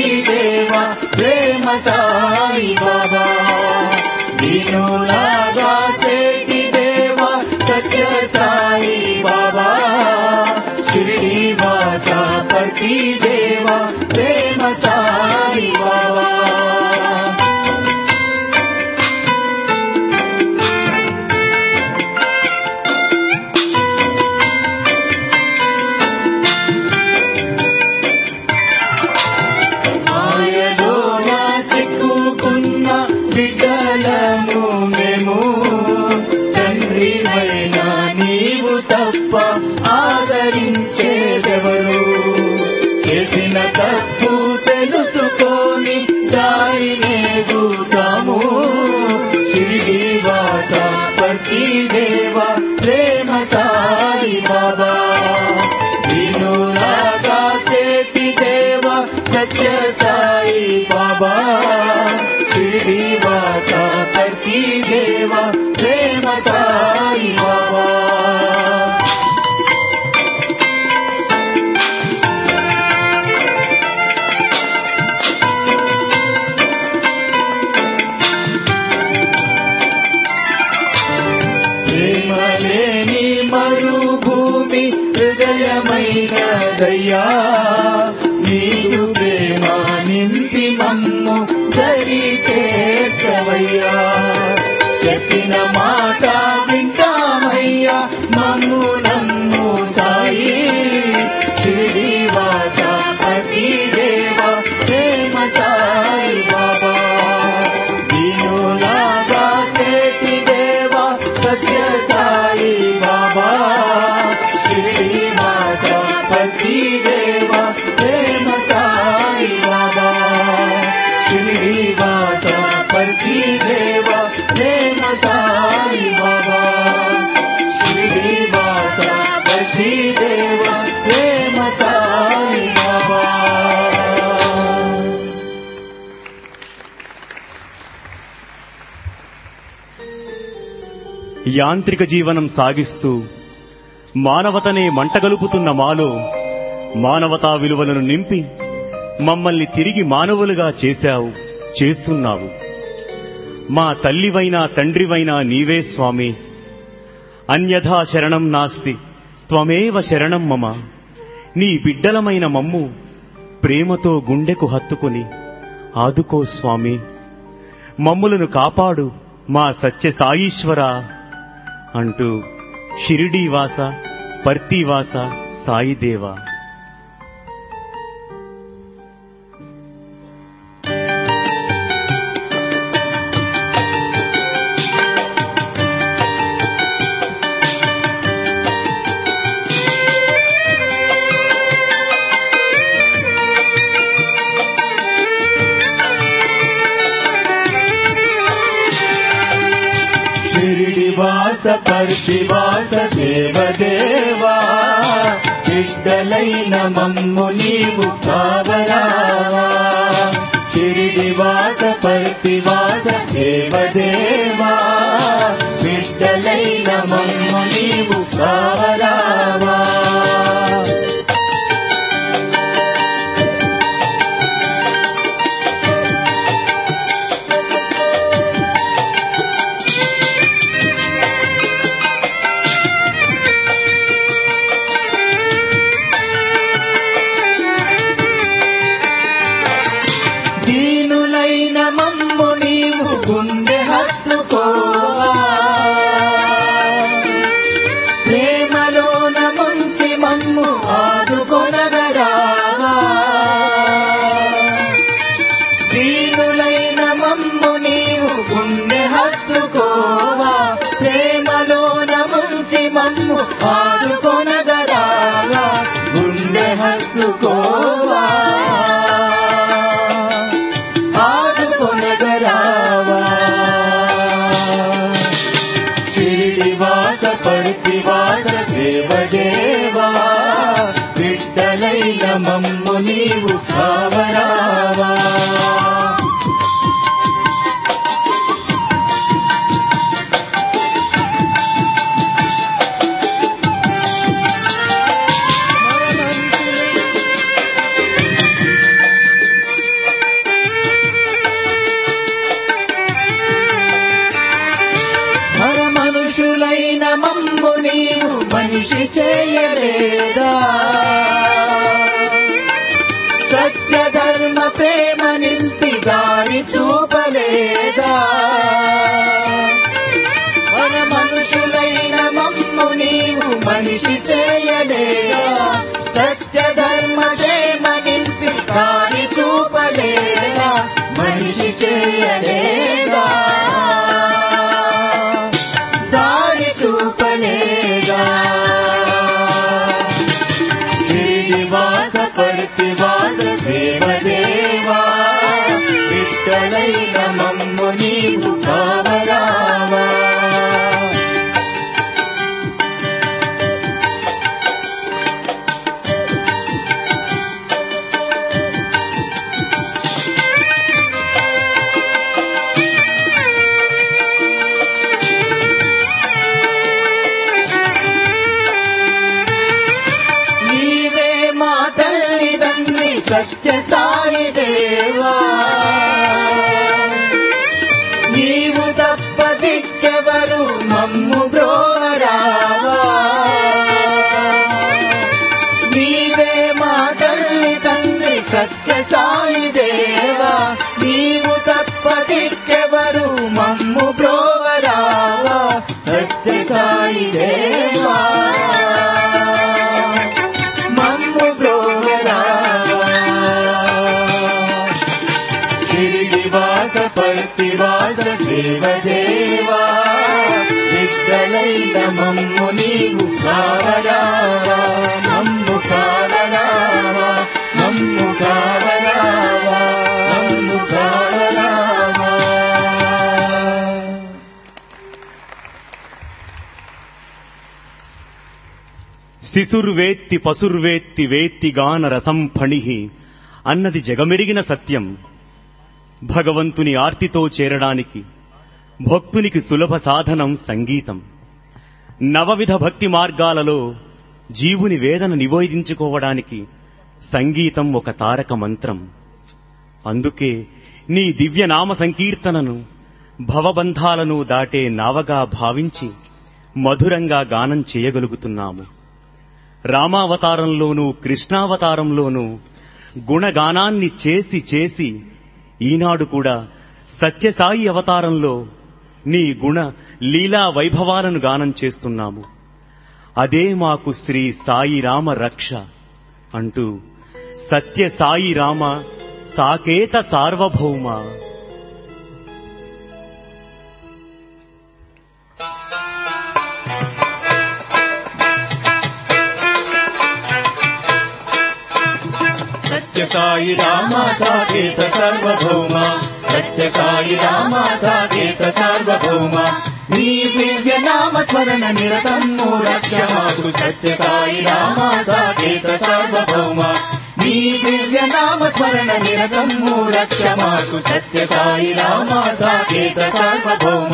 [SPEAKER 3] దేవా ప్రేమ సాయి బాబా దీనులాగా చేటి దేవా సత్య సాయి బాబా షిరిడి వాస పతి దేవా ప్రేమ సాయి బాబా మాయలోన చిక్కుకున్న బిడ్డలను మేము తండ్రివైన నీవు తప్ప ఆదరించేదెవరు చేసిన తప్పు తెలుసుకొని దారి నేగుతాము షిరిడి వాస పతి దేవ ప్రేమ సాయి బాబా దీనులాగా చేతి దేవ సత్య సాయి బాబా షిరిడి వాస పతి దేవ ప్రేమ సాయి బాబా ప్రేమలేని మరుభూమి హృదయమైనదయ్యా నీకు ప్రేమ నింపి మమ్ము దరి చేర్చవయ్యా చెప్పిన మాట వింటామయ్యా మమ్ము నమ్ము సాయి శ్రీనివాస పతి దేవ ప్రేమ సాయి బాబా దీనులాగా చేతి దేవ సత్య సాయి బాబా శ్రీనివాస పతి దేవ ప్రేమ సాయి బాబా శ్రీనివాస పతి దేవ ప్రేమ సాయి బాబా శ్రీనివాస పతి దేవ ప్రేమ సాయి బాబా
[SPEAKER 2] యాంత్రిక జీవనం సాగిస్తూ మానవతనే మంటగలుపుతున్న మాలో మానవతా విలువలను నింపి మమ్మల్ని తిరిగి మానవులుగా చేశావు చేస్తున్నావు మా తల్లివైనా తండ్రివైనా నీవే స్వామి అన్యథా శరణం నాస్తి త్వమేవ శరణం మమ నీ బిడ్డలమైన మమ్ము ప్రేమతో గుండెకు హత్తుకుని ఆదుకో స్వామి మమ్ములను కాపాడు మా సత్య సాయీశ్వర అంటూ షిరిడీవాస పర్తీవాస సాయిదేవా
[SPEAKER 3] షిరిడి వాస పర్తి వాస దేవదేవా బిడ్డలైన మమ్ము నీవు కావరావా షిరిడి వాస పర్తి వాస దేవదేవా బిడ్డలైన మమ్ము నీవు కావరావా దారి చూపలేదా మన మనుషులైన మమ్ము నీవు మనిషి చేయలేదా సత్య ధర్మ క్షేమ నింపి దారి చూపలేదా మనిషి చేయలేదా దారి చూపలేదా శ్రీనివాస పర్తివాస దేవదేవా విట్టలైన మమ్ము నీవు కావరావా నీవే మా తల్లిదండ్రి సత్య సాయి దేవా నీవు తప్ప దిక్కెవరు మమ్ము బ్రోవరావా నీవే మా తల్లిదండ్రి సత్య సాయి దేవా నీవు తప్ప దిక్కెవరు మమ్ము బ్రోవరావా సత్య సాయి దేవా మమ్ము బ్రోవరావా శిరిడివాస పర్తివాస దేవదేవా విద్యలైన మమ్ము నీవు కావరావా మమ్ము కావరావా మమ్ము కావరావా మమ్ము కావరావా
[SPEAKER 2] శిశుర్వేత్తి పశుర్వేత్తి వేత్తి గాన రసం ఫణిహి అన్నది జగమెరిగిన సత్యం భగవంతుని ఆర్తితో చేరడానికి భక్తునికి సులభ సాధనం సంగీతం నవవిధ భక్తి మార్గాలలో జీవుని వేదన నివేదించుకోవడానికి సంగీతం ఒక తారక మంత్రం అందుకే నీ దివ్య నామ సంకీర్తనను భవబంధాలను దాటే నావగా భావించి మధురంగా గానం చేయగలుగుతున్నాము రామావతారంలోనూ కృష్ణావతారంలోనూ గుణగానాన్ని చేసి చేసి ఈనాడు కూడా సత్యసాయి అవతారంలో నీ గుణ లీలా వైభవాలను గానం చేస్తున్నాము అదే మాకు శ్రీ సాయి రామ రక్ష అంటూ సత్య సాయి రామ సాకేత సార్వభౌమ
[SPEAKER 3] సత్య సాయి రామ సాకేత సార్వభౌమ సత్య సాయి రామ సాకేత సార్వభౌమ నీ దివ్య నామ స్మరణ నిరతము రక్ష మాకు సత్య సాయి రామ సాకేత సార్వభౌమ నీ దివ్య నామ స్మరణ నిరతము రక్ష మాకు సత్య సాయి రామ సాకేత సార్వభౌమ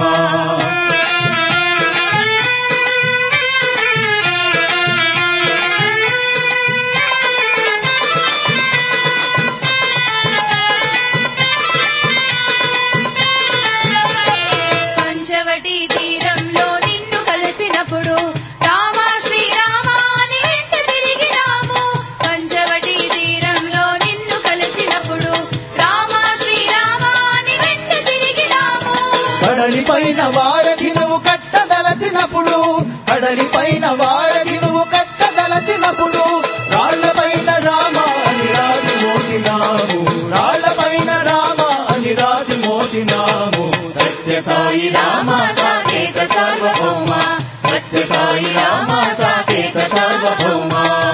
[SPEAKER 6] పంచవటి తీరంలో నిన్ను కలిసినప్పుడు రామ శ్రీరామ అని వెంట తిరిగినాము పంచవటి తీరంలో నిన్ను కలిసినప్పుడు రామ శ్రీరామ అని వెంట తిరిగినాము
[SPEAKER 3] కడలి పైన వారధి నువ్వు కట్టదలచినప్పుడు కడలి పైన వారధి నువ్వు కట్టదలచినప్పుడు రాళ్ల పైన రామ అని రాజు మోసినాము రాళ్ల పైన రామ అని రాజు మోసినాము సత్య సాయి రామ సాకేత సార్వభౌమ సత్య సాయి రామ సాకేత సార్వభౌమ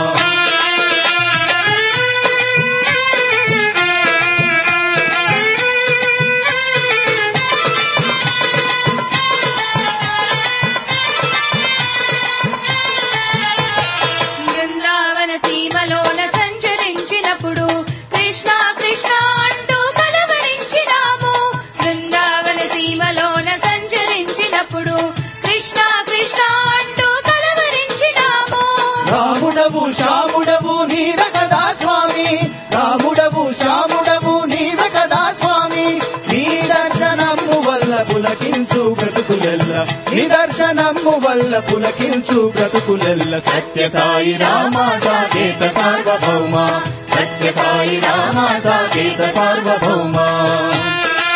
[SPEAKER 6] బృందావన సీమలోన సంచరించినప్పుడు కృష్ణ కృష్ణ అంటూ కలవరించినాము బృందావన సీమలోన సంచరించినప్పుడు కృష్ణ కృష్ణ అంటూ కలవరించినాము
[SPEAKER 3] రాముడవు శ్యాముడవు నీవే కదా స్వామి రాముడవు శ్యాముడవు నీవే కదా స్వామి నీ దర్శనము వల్ల పులకించు బ్రతుకులెల్ల నీ దర్శనము వల్ల పులకించు బ్రతుకులెల్ల సత్య సాయి రామ సాకేత సార్వభౌమ సత్య సాయి రామ సాకేత సార్వభౌమ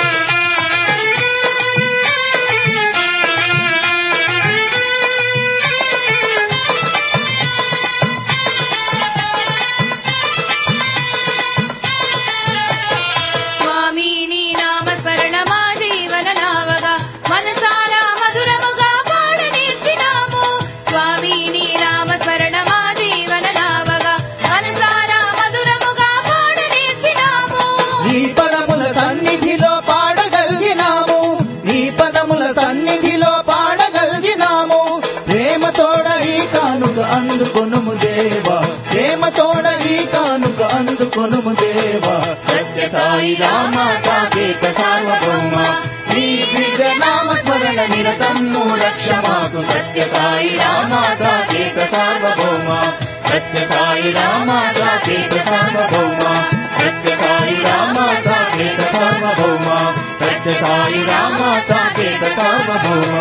[SPEAKER 3] సాయి రామ సాకేత సార్వభౌమ నీ దివ్య నామ స్మరణ నిరతము రక్ష మాకు సత్య సాయి రామ సాకేత సార్వభౌమ సత్య సాయి రామ సాకేత సార్వభౌమ సత్య సాయి రామ సాకేత సార్వభౌమ సత్య సాయి రామ సాకేత సార్వభౌమ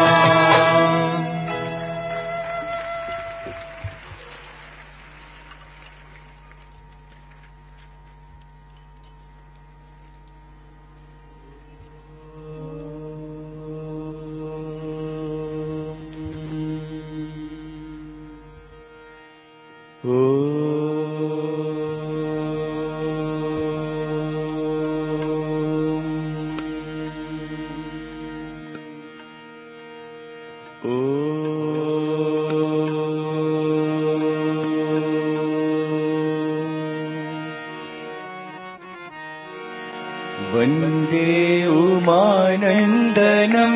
[SPEAKER 7] वन्दे उमानन्दनम्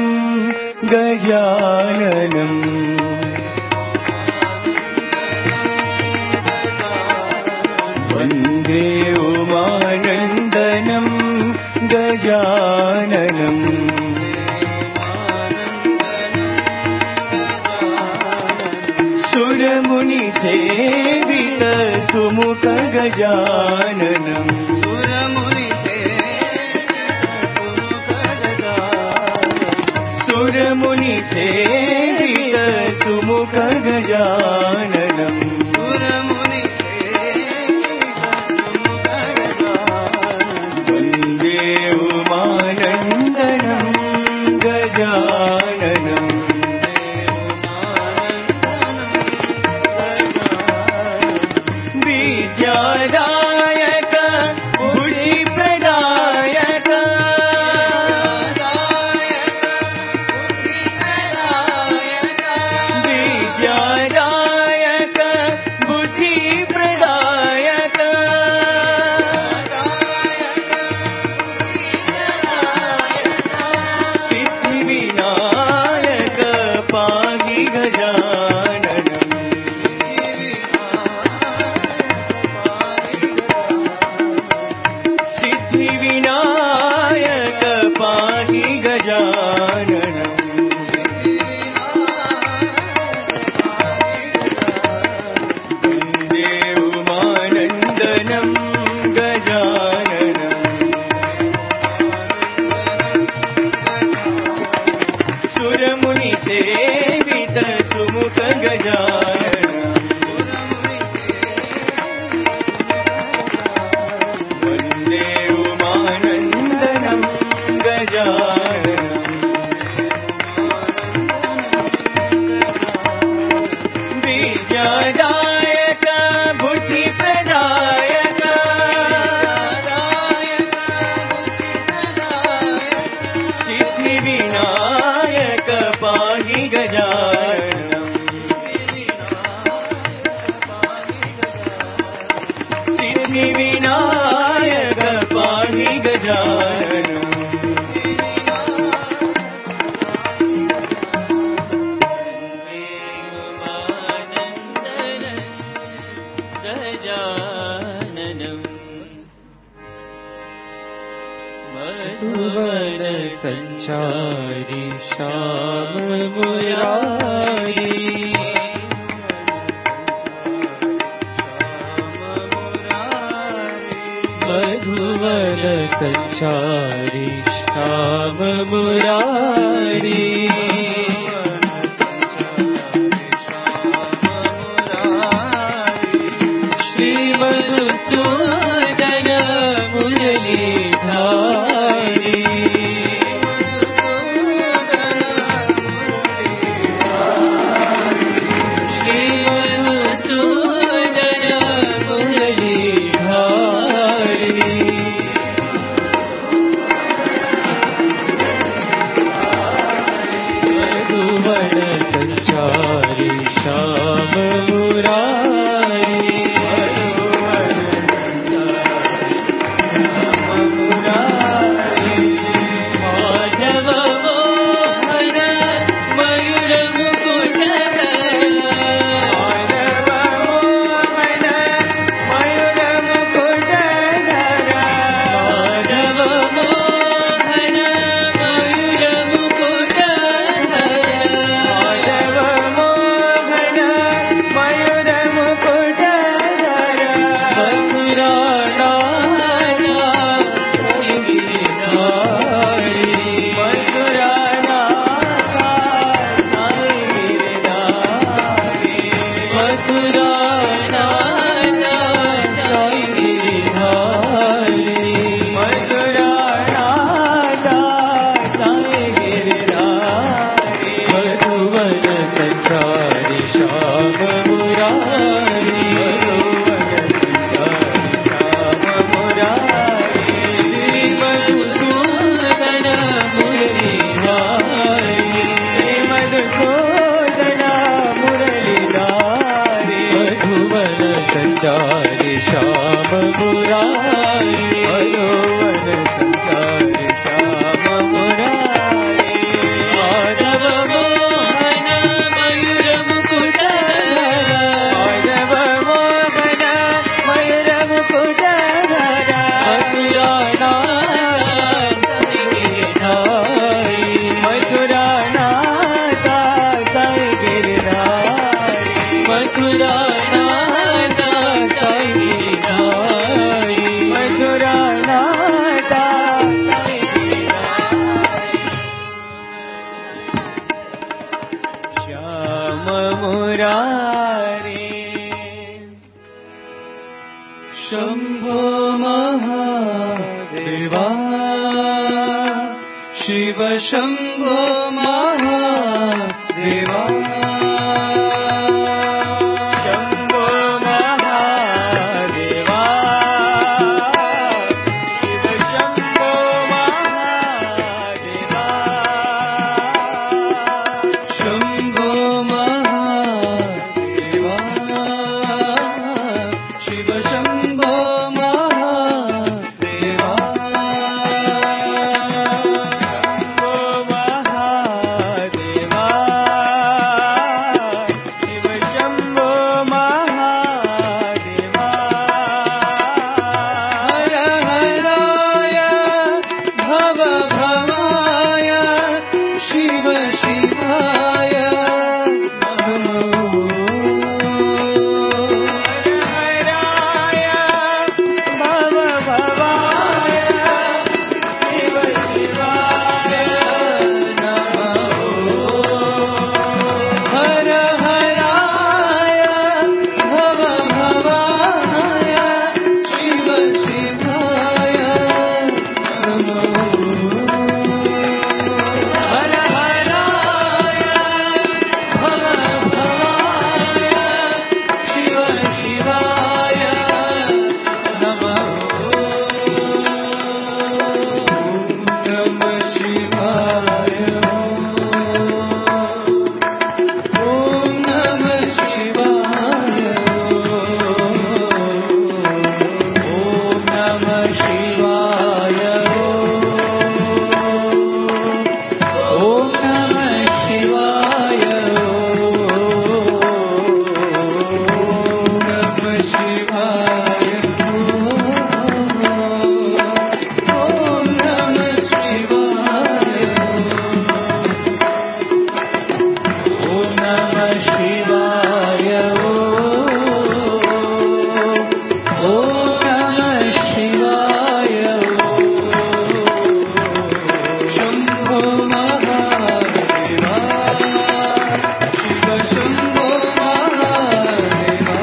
[SPEAKER 7] गजाननम् वन्दे उमानन्दनम् गजाननम् सुरमुनिसेवित सुमुख गजाननम् सुरमुनिसेवित सुमुख गजाननम् वन्दे उमानन्दनम् गजाननम् विद्यादायक बुद्धिप्रदायक विद्यादायक बुद्धिप्रदायक सिद्धिविनायक पाहि गजाननम् सिद्धिविनायक पाहि गजाननम् वन्दे उमानन्दनम् गजाननम् सुरमुनिसेवित सुमुख गजाननम् वन्दे उमानन्दनम् गजाननम् विद्यादायक बुद्धिप्रदायक सिद्धिविनायक पाहि गजाननम् सिद्धिविनायक पाहि गजाननम् मधुवन सञ्चारि श्याम मुरारी मधुवन सञ्चारि श्याम मुरारी श्रीमधुसूदन मुरलीधारी श्रीमधुसूदन मुरलीधारी मधुवन सञ्चारि श्याम मुरारी शिव शम्भो महादेवा शम्भो महादेवा शिव शम्भो महादेवा शम्भो महादेवा शिव शम्भो महादेवा शम्भो महादेवा शिव शम्भो महादेवा हर हराय भव भवाय शिव शिवाय नमो हराय भव भवाय शिव शिवाय नमो हर हराय भव भवाय शिव शिवाय नमो हर हराय भव भवाय शिव शिवाय नमः नमः शिवाय ॐ नमः शिवाय ॐ नमः शिवाय ॐ नमः शिवाय ॐ नमः शिवाय ॐ नमः शिवाय ॐ नमः शिवाय ॐ नमः शिवाय शम्भो महादेवा शिव शम्भो महादेवा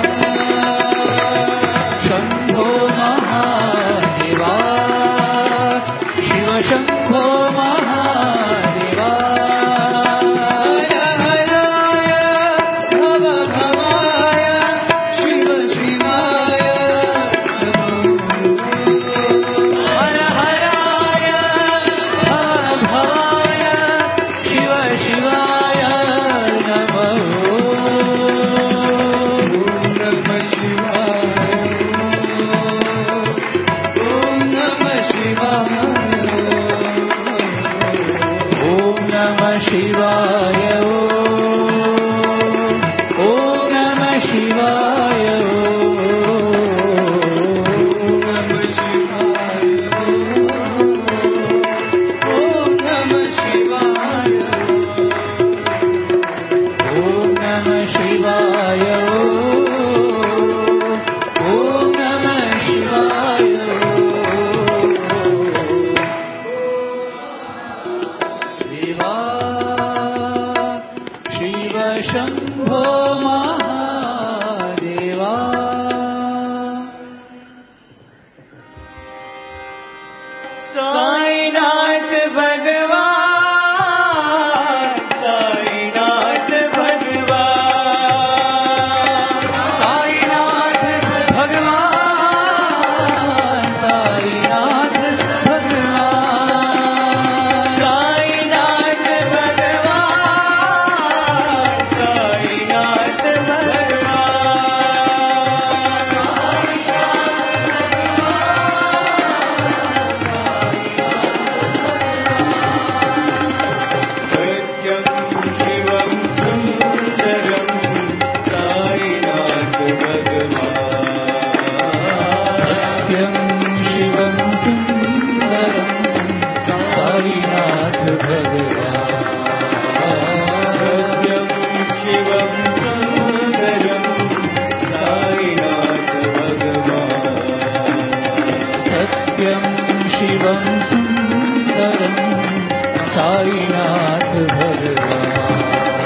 [SPEAKER 7] शम्भो महादेवा शिव शम्भो महादेवा हर हराय भव भवाय शिव शिवाय हर हराय भव भवाय शिव शिवाय नमो नमः शिवाय ॐ नमः शिवाय ॐ नमः शिवाय ॐ नमः शिवाय ॐ नमः शिवाय ॐ नमः शिवाय ॐ नमः शिवाय ॐ नमः शिवाय शिवा शिव शम्भो महादेवा साईनाथ भगवान साईनाथ भगवान साईनाथ भगवान साईनाथ भगवान साईनाथ भगवान साईनाथ भगवान सत्यं शिवं सुन्दरं साईनाथ भगवान् सत्यं शिवं सुन्दरं साईनाथ भगवान् सत्यं शिवं सुन्दरं साईनाथ भगवान् सत्यं शिवं सुन्दरं साईनाथ भगवान्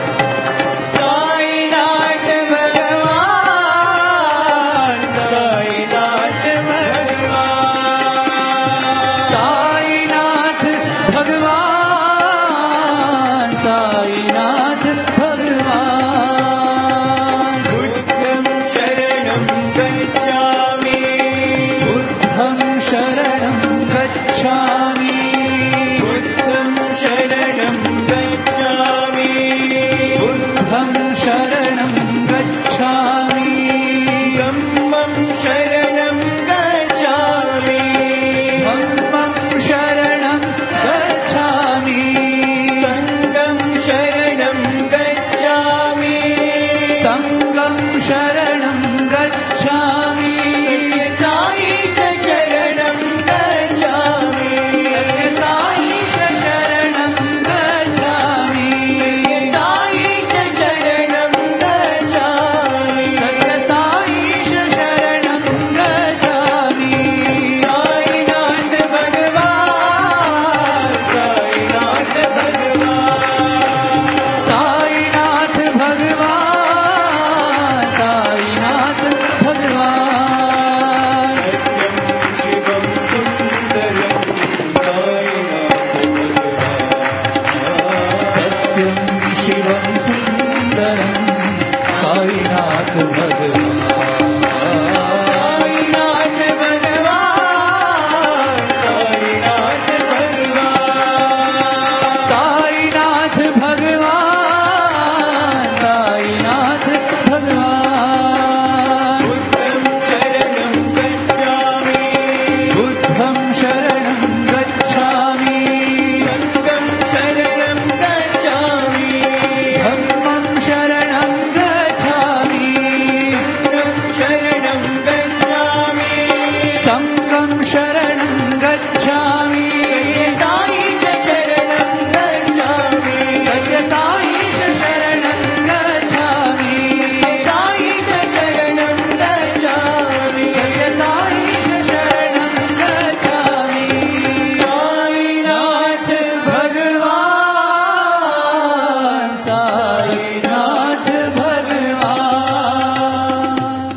[SPEAKER 7] साईनाथ भगवान् साईनाथ भगवान् साईनाथ भगवान् साईनाथ भगवान साईनाथ भगवान बुद्धं शरणं गच्छामि धम्मं शरणं गच्छामि सङ्गं शरणं गच्छामि सत्यसाईश शरणं गच्छामि सत्यसाईश शरणं गच्छामि साईनाथ भगवान साईनाथ भगवान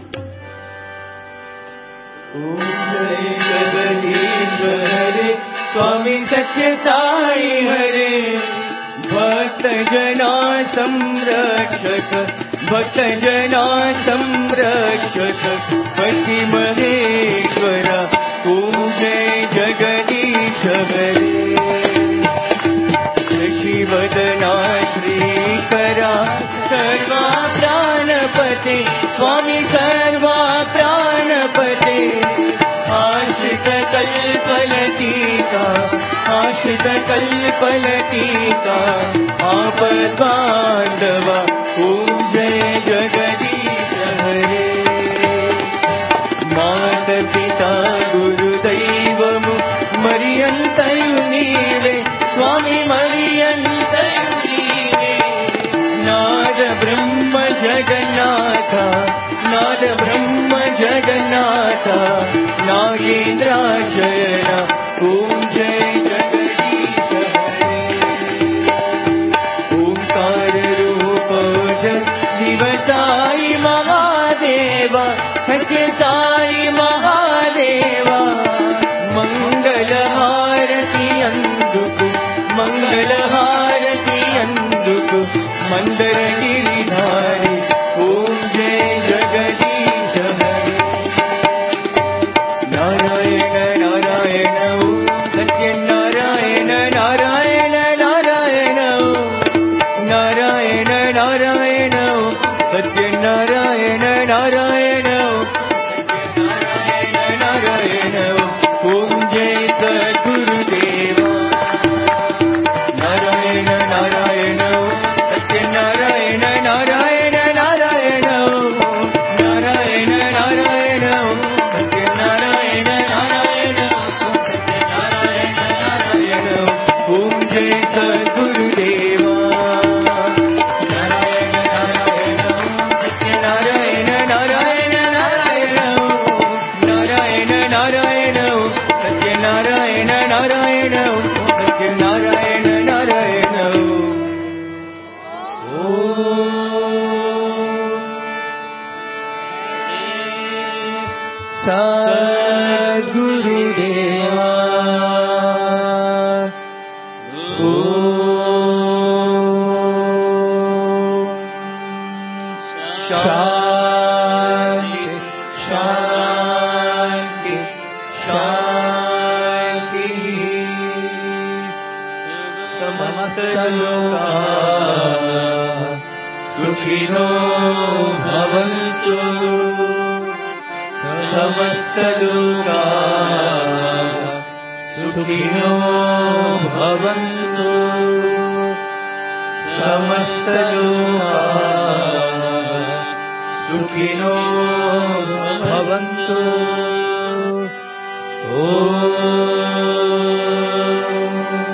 [SPEAKER 3] स्वामी सत्य साई हरे भक्त जना संरक्षक भक्त जना संरक्षक पति महेश्वर ओम जय जगदीश हरे शिवदना श्रीकरा सर्वा प्राणपते स्वामी सर्वा प्राणपते आश्रित कल्पलतीका आश्रित कल्पलतीका आपद्बान्धव ॐ जय जगदीश हरे మాతపితా గురుదైవము మరి అంతయు నీవే స్వామి మరి అంతయు నీవే నాద బ్రహ్మ జగన్నాథ నాద బ్రహ్మ జగన్నాథ నాగేంద్రాశయన ఓం జయ జగదీశ హరే ఓంకార రూప శివ సాయి మహాదేవ సత్య సాయి మహాదేవ మంగళ హారతి అందుకు మంగళ హారతి అందుకు మందర గిరిధారి ఓం జయ జగదీశ హరే నారాయణ నారాయణ ఓం సత్యనారాయణ నారాయణ నారాయణ ఓం నారాయణ నారాయణ ఓం సత్యనారాయణ నారాయణ ఓం సత్యనారాయణ నారాయణ ఓం ఓం జయ సద్గురుదేవా నారాయణ నారాయణ ఓం సత్యనారాయణ నారాయణ నారాయణ ఓం నారాయణ నారాయణ ఓం సత్యనారాయణ నారాయణ ఓం సత్యనారాయణ నారాయణ ఓం జయ సద్గురుదేవా నారాయణ నారాయణ ఓం సత్యనారాయణ నారాయణ నారాయణ ఓం నారాయణ నారాయణ ఓం సత్యనారాయణ నారాయణ ఓం సత్యనారాయణ నారాయణ
[SPEAKER 7] सद्गुरुदेवा शान्ति शान्ति शान्ति समस्तलोका सुखिनो भवन्तु समस्तलोका सुखिनो भवन्तु समस्तलोका सुखिनो भवन्तु ॐ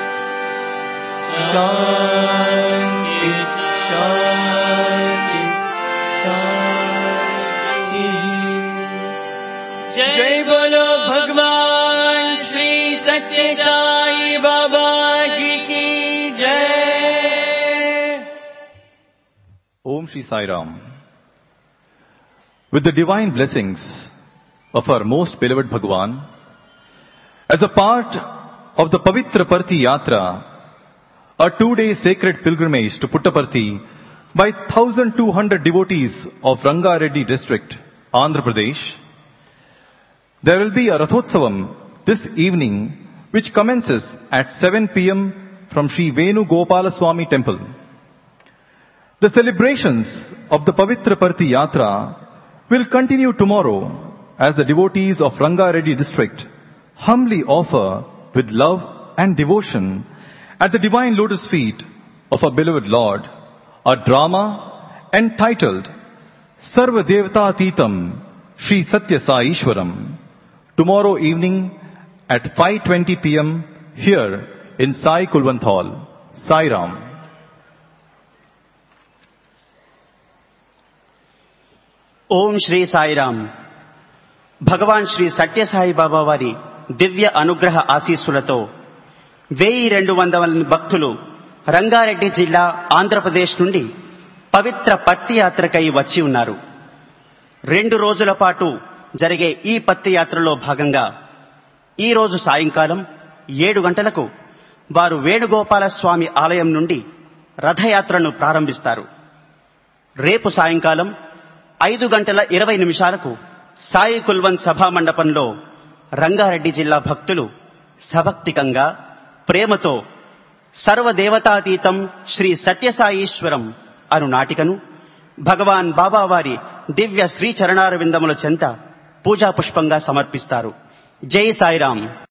[SPEAKER 7] शान्ति शान्ति शान्ति
[SPEAKER 3] जय बोलो भगवान श्री सत्यसाई बाबा जी की जय
[SPEAKER 8] Om Shri Sai Ram. With the divine blessings of our most beloved Bhagwan, as a part of the Pavitra Parthi Yatra, a two-day sacred pilgrimage to Puttaparthi by 1200 devotees of Ranga Reddy district, Andhra Pradesh. There will be a Rathotsavam this evening which commences at 7 pm from Sri Venu Gopala Swami temple. The celebrations of the Pavitra Parthi Yatra will continue tomorrow as the devotees of Ranga Reddy district humbly offer with love and devotion at the divine lotus feet of our beloved Lord a drama entitled Sarva Devata Titam Sri Satya Sai Ishwaram tomorrow evening at 5.20 pm here in Sai Kulwant Hall. Sai Ram.
[SPEAKER 9] ఓం శ్రీ సాయిరామ్ భగవాన్ శ్రీ సత్యసాయి బాబా వారి దివ్య అనుగ్రహ ఆశీస్సులతో వెయ్యి రెండు వందల మంది భక్తులు రంగారెడ్డి జిల్లా ఆంధ్రప్రదేశ్ నుండి పవిత్ర పత్తి యాత్రకై వచ్చి ఉన్నారు రెండు రోజుల పాటు జరిగే ఈ పత్తి యాత్రలో భాగంగా ఈ రోజు సాయంకాలం ఏడు గంటలకు వారు వేణుగోపాల స్వామి ఆలయం నుండి రథయాత్రను ప్రారంభిస్తారు రేపు సాయంకాలం ఐదు గంటల ఇరవై నిమిషాలకు సాయి కుల్వన్ సభా మండపంలో రంగారెడ్డి జిల్లా భక్తులు సభక్తికంగా ప్రేమతో సర్వదేవతాతీతం శ్రీ సత్యసాయీశ్వరం అను నాటికను భగవాన్ బాబావారి దివ్య శ్రీ చరణారవిందముల చెంత పూజా పుష్పంగా సమర్పిస్తారు జై సాయిరాం